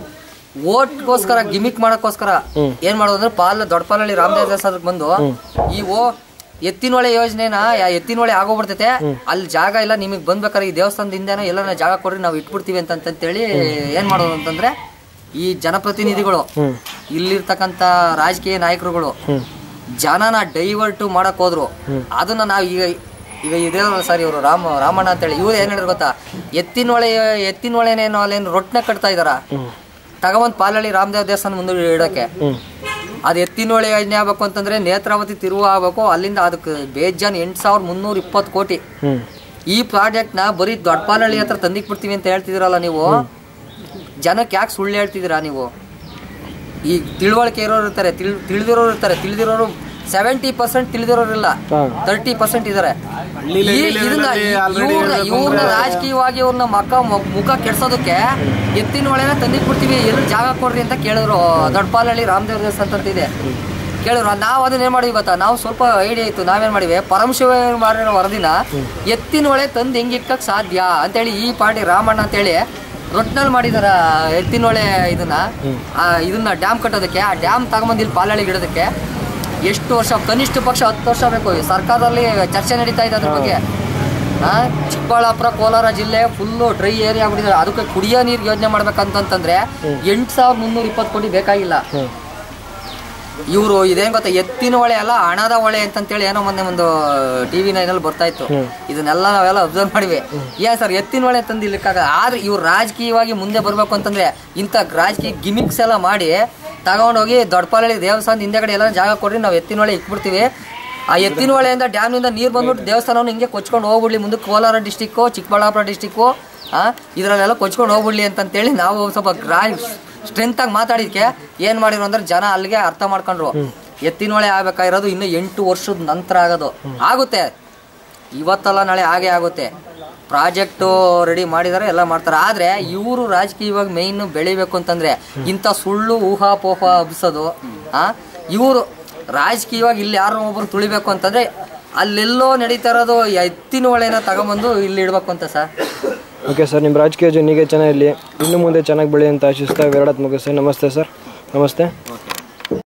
ಓಟ್ಗೋಸ್ಕರ ಗಿಮಿಕ್ ಮಾಡಕ್ಕೋಸ್ಕರ ಏನ್ ಮಾಡೋದು ಅಂದ್ರೆ ಪಾಲ್ ದೊಡ್ಡ ಪಾಲಲ್ಲಿ ರಾಮದೇವ್ ಅದಕ್ಕೆ ಬಂದು ಈ ಓ ಎತ್ತಿನೊಳೆ ಯೋಜನೆನ ಯಾ- ಎತ್ತಿನೊಳೆ ಆಗೋಗ್ಬಿಡ್ತೈತೆ ಅಲ್ಲಿ ಜಾಗ ಇಲ್ಲ ನಿಮಗೆ ಬಂದ್ಬೇಕಾದ್ರೆ ಈ ದೇವಸ್ಥಾನದಿಂದನೋ ಎಲ್ಲ ಜಾಗ ಕೊಡ್ರಿ ನಾವು ಇಟ್ಬಿಡ್ತೀವಿ ಅಂತ ಅಂತೇಳಿ ಏನ್ ಮಾಡೋದು ಅಂತಂದ್ರೆ ಈ ಜನಪ್ರತಿನಿಧಿಗಳು ಇಲ್ಲಿರ್ತಕ್ಕಂಥ ರಾಜಕೀಯ ನಾಯಕರುಗಳು ಜನನ ಡೈವರ್ಟ್ ಮಾಡಕ್ ಹೋದ್ರು ಅದನ್ನ ನಾವು ಈಗ ಈಗ ಇದೇ ಸರ್ ಇವರು ರಾಮ ರಾಮಣ್ಣ ಅಂತೇಳಿ ಇವ್ರು ಏನ್ ಹೇಳಿದ್ರು ಗೊತ್ತಾ ಎತ್ತಿನೊಳೆ ಎತ್ತಿನೊಳೆನೇನೋ ಅಲ್ಲೇನು ರೊಟ್ಟನ ಕಟ್ತಾ ಇದಾರ ತಗೊಂಬಂದ್ ಪಾಲಳ್ಳಿ ರಾಮದೇವ್ ದೇವಸ್ಥಾನ ಮುಂದೆ ಇಡಕ್ಕೆ ಅದು ಎತ್ತಿನೊಳೆ ಯೋಜನೆ ಆಗ್ಬೇಕು ಅಂತಂದ್ರೆ ನೇತ್ರಾವತಿ ತಿರುವು ಆಗ್ಬೇಕು ಅಲ್ಲಿಂದ ಅದಕ್ಕೆ ಬೇಜಾನ್ ಎಂಟು ಸಾವಿರದ ಮುನ್ನೂರ ಇಪ್ಪತ್ತು ಕೋಟಿ ಹ್ಞೂ ಈ ಪ್ರಾಜೆಕ್ಟ್ನ ಬರೀ ದೊಡ್ಡಪಾಲಹಳ್ಳಿ ಹತ್ರ ತಂದಿಕ್ ಬಿಡ್ತೀವಿ ಅಂತ ಹೇಳ್ತಿದ್ದೀರಲ್ಲ ನೀವು ಜನಕ್ಕೆ ಯಾಕೆ ಸುಳ್ಳು ಹೇಳ್ತಿದ್ದೀರಾ ನೀವು ಈ ತಿಳುವಳಿಕೆ ಇರೋರು ಇರ್ತಾರೆ ತಿಳ್ ತಿಳಿದಿರೋರು ಇರ್ತಾರೆ ತಿಳಿದಿರೋರು ಸೆವೆಂಟಿ ಪರ್ಸೆಂಟ್ ತಿಳಿದಿರೋರು ಇಲ್ಲ ಹಾಂ ತರ್ಟಿ ಪರ್ಸೆಂಟ್ ಇದಾರೆ ಹಳ್ಳಿಲಿ- ಈ- ಹಳ್ಳಿ ಇದನ್ನ ಲೆವೆಲಲ್ಲಿ already ಇವ್ರನ್ನ ಹೇಳ್ಬೇಕು ಇವ್ರನ್ನ ರಾಜಕೀಯವಾಗಿ ಇವ್ರನ್ನ ಮಕ್ಕ ಮು- ಮುಖ ಕೆಡ್ಸೋದಕ್ಕೆ ಎತ್ತಿನ ಒಳೆನ ತಂದಿಕ್ ಬಿಡ್ತೀವಿ ಎಲ್ಲಿ ಜಾಗ ಕೊಡ್ರಿ ಅಂತ ಕೇಳಿದ್ರು ದೊಡ್ಡಪಾಲಹಳ್ಳಿ ರಾಮದೇವ್ರ ದೇವಸ್ಥಾನ ಅಂತ ಇದೆ ಕೇಳಿದ್ರು ನಾವು ಅದನ್ನ ಏನ್ ಮಾಡಿವಿ ಗೊತ್ತಾ ನಾವು ಸ್ವಲ್ಪ ಐಡಿಯಾ ಇತ್ತು ನಾವೇನ್ ಮಾಡಿವಿ ಪರಮಶಿವ ಮಾಡಿರೋ ವರದಿನ ಎತ್ತಿನ ಒಳೆ ತಂದು ಹೆಂಗ್ ಇಕ್ಕಕ್ ಸಾಧ್ಯ ಅಂತೇಳಿ ಈ ಪಾರ್ಟಿ ರಾಮಣ್ಣ ಅಂತೇಳಿ ರೊಟ್ನಲ್ಲಿ ಮಾಡಿದಾರ ಎತ್ತಿನೊಳೆ ಇದನ್ನ ಆ, ಇದನ್ನ ಡ್ಯಾಮ್ ಕಟ್ಟೋದಕ್ಕೆ ಆ ಡ್ಯಾಮ್ ತಗೊಂಬಂದು ಇಲ್ಲಿ ಪಾಲಳಿಗೆ ಇಡೋದಕ್ಕೆ ಎಷ್ಟು ವರ್ಷ ಕನಿಷ್ಠ ಪಕ್ಷ ಹತ್ತು ವರ್ಷ ಬೇಕು ಈ ಸರ್ಕಾರದಲ್ಲಿ ಚರ್ಚೆ ನಡೀತಾ ಇದೆ ಅದ್ರ ಬಗ್ಗೆ ಆ, ಚಿಕ್ಕಬಳ್ಳಾಪುರ ಕೋಲಾರ ಜಿಲ್ಲೆ ಫುಲ್ಲು ಡ್ರೈ ಏರಿಯಾ ಆಗ್ಬಿಟ್ಟಿದೆ ಅದಕ್ಕೆ ಕುಡಿಯೋ ನೀರು ಯೋಜನೆ ಮಾಡ್ಬೇಕಂತಂತಂದ್ರೆ ಎಂಟು ಸಾವಿರದ ಮುನ್ನೂರ ಇಪ್ಪತ್ತು ಕೋಟಿ ಬೇಕಾಗಿಲ್ಲ ಇವರು ಇದೇನ್ ಗೊತ್ತಾ ಎತ್ತಿನ ಹೊಳೆ ಅಲ್ಲ ಹಣದ ಹೊಳೆ ಅಂತಂತೇಳಿ ಏನೋ ಮೊನ್ನೆ ಒಂದು ಟಿವಿ ನೈನಲ್ಲಿ ಬರ್ತಾ ಇತ್ತು ಇದನ್ನೆಲ್ಲ ನಾವೆಲ್ಲ ಅಬ್ಸರ್ವ್ ಮಾಡಿವಿ ಏನ್ ಸರ್ ಎತ್ತಿನ ಹೊಳೆ ತಂದು ಇಲ್ಲಿಕ್ಕಾಗ ಆದ್ರೆ ಇವ್ರು ರಾಜಕೀಯವಾಗಿ ಮುಂದೆ ಬರ್ಬೇಕು ಅಂತಂದ್ರೆ ಇಂಥ ರಾಜಕೀಯ ಗಿಮಿಕ್ಸ್ ಎಲ್ಲ ಮಾಡಿ ತಗೊಂಡೋಗಿ ದೊಡ್ಡಪಾಲಳ್ಳಿ ದೇವಸ್ಥಾನದ ಹಿಂದೆಗಡೆ ಎಲ್ಲ ಜಾಗ ಕೊಡ್ರಿ ನಾವು ಎತ್ತಿನ ಹೊಳೆ ಇಕ್ಬಿಡ್ತೀವಿ ಆ ಎತ್ತಿನ ಹೊಳೆಯಿಂದ ಡ್ಯಾಮ್ನಿಂದ ನೀರು ಬಂದ್ಬಿಟ್ಟು ದೇವಸ್ಥಾನವನ್ನು ಹಿಂಗೆ ಕೊಚ್ಕೊಂಡು ಹೋಗ್ಬಿಡ್ಲಿ ಮುಂದೆ ಕೋಲಾರ ಡಿಸ್ಟಿಕ್ಕು ಚಿಕ್ಕಬಳ್ಳಾಪುರ ಡಿಸ್ಟಿಕ್ಕು ಆ ಇದರಲ್ಲೆಲ್ಲ ಕೊಚ್ಕೊಂಡು ಹೋಗ್ಬಿಡ್ಲಿ ಅಂತಂತೇಳಿ ನಾವು ಸ್ವಲ್ಪ ಗ್ರಾ ಸ್ಟ್ರೆಂತ್ ಆಗಿ ಮಾತಾಡಿದ್ಕೆ ಏನ್ ಮಾಡಿದ್ರು ಅಂದ್ರೆ ಜನ ಅಲ್ಲಿಗೆ ಅರ್ಥ ಮಾಡ್ಕೊಂಡ್ರು ಎತ್ತಿನೊಳೆ ಆಗ್ಬೇಕಾಗಿರೋದು ಇನ್ನು ಎಂಟು ವರ್ಷದ ನಂತರ ಆಗೋದು ಆಗುತ್ತೆ ಇವತ್ತಲ್ಲ ನಾಳೆ ಹಾಗೆ ಆಗುತ್ತೆ ಪ್ರಾಜೆಕ್ಟು ರೆಡಿ ಮಾಡಿದ್ದಾರೆ ಎಲ್ಲ ಮಾಡ್ತಾರೆ ಆದರೆ ಇವರು ರಾಜಕೀಯವಾಗಿ ಮೇಯ್ನ್ ಬೆಳಿಬೇಕು ಅಂತಂದ್ರೆ ಇಂಥ ಸುಳ್ಳು ಊಹಾಪೋಹ ಹಬ್ಸೋದು ಆ ಇವರು ರಾಜಕೀಯವಾಗಿ ಇಲ್ಲಿ ಯಾರೋ ಒಬ್ರು ತುಳಿಬೇಕು ಅಂತಂದ್ರೆ ಅಲ್ಲೆಲ್ಲೋ ನಡೀತಾ ಇರೋದು ಎತ್ತಿನ ಒಳೆನ ತಗೊಂಬಂದು ಇಲ್ಲಿ ಇಡ್ಬೇಕು ಅಂತ ಸರ್ ಓಕೆ ಸರ್ ನಿಮ್ಮ ರಾಜಕೀಯ ಜೀವನ ಹೀಗೆ ಚೆನ್ನಾಗಿರಲಿ ಇನ್ನು ಮುಂದೆ ಚೆನ್ನಾಗಿ ಬೆಳಿ ಅಂತ ಆಶಿಸ್ತಾ ವಿರಾಟ್ ಮುಗಿಸ್ತೀನಿ ನಮಸ್ತೆ ಸರ್ ನಮಸ್ತೆ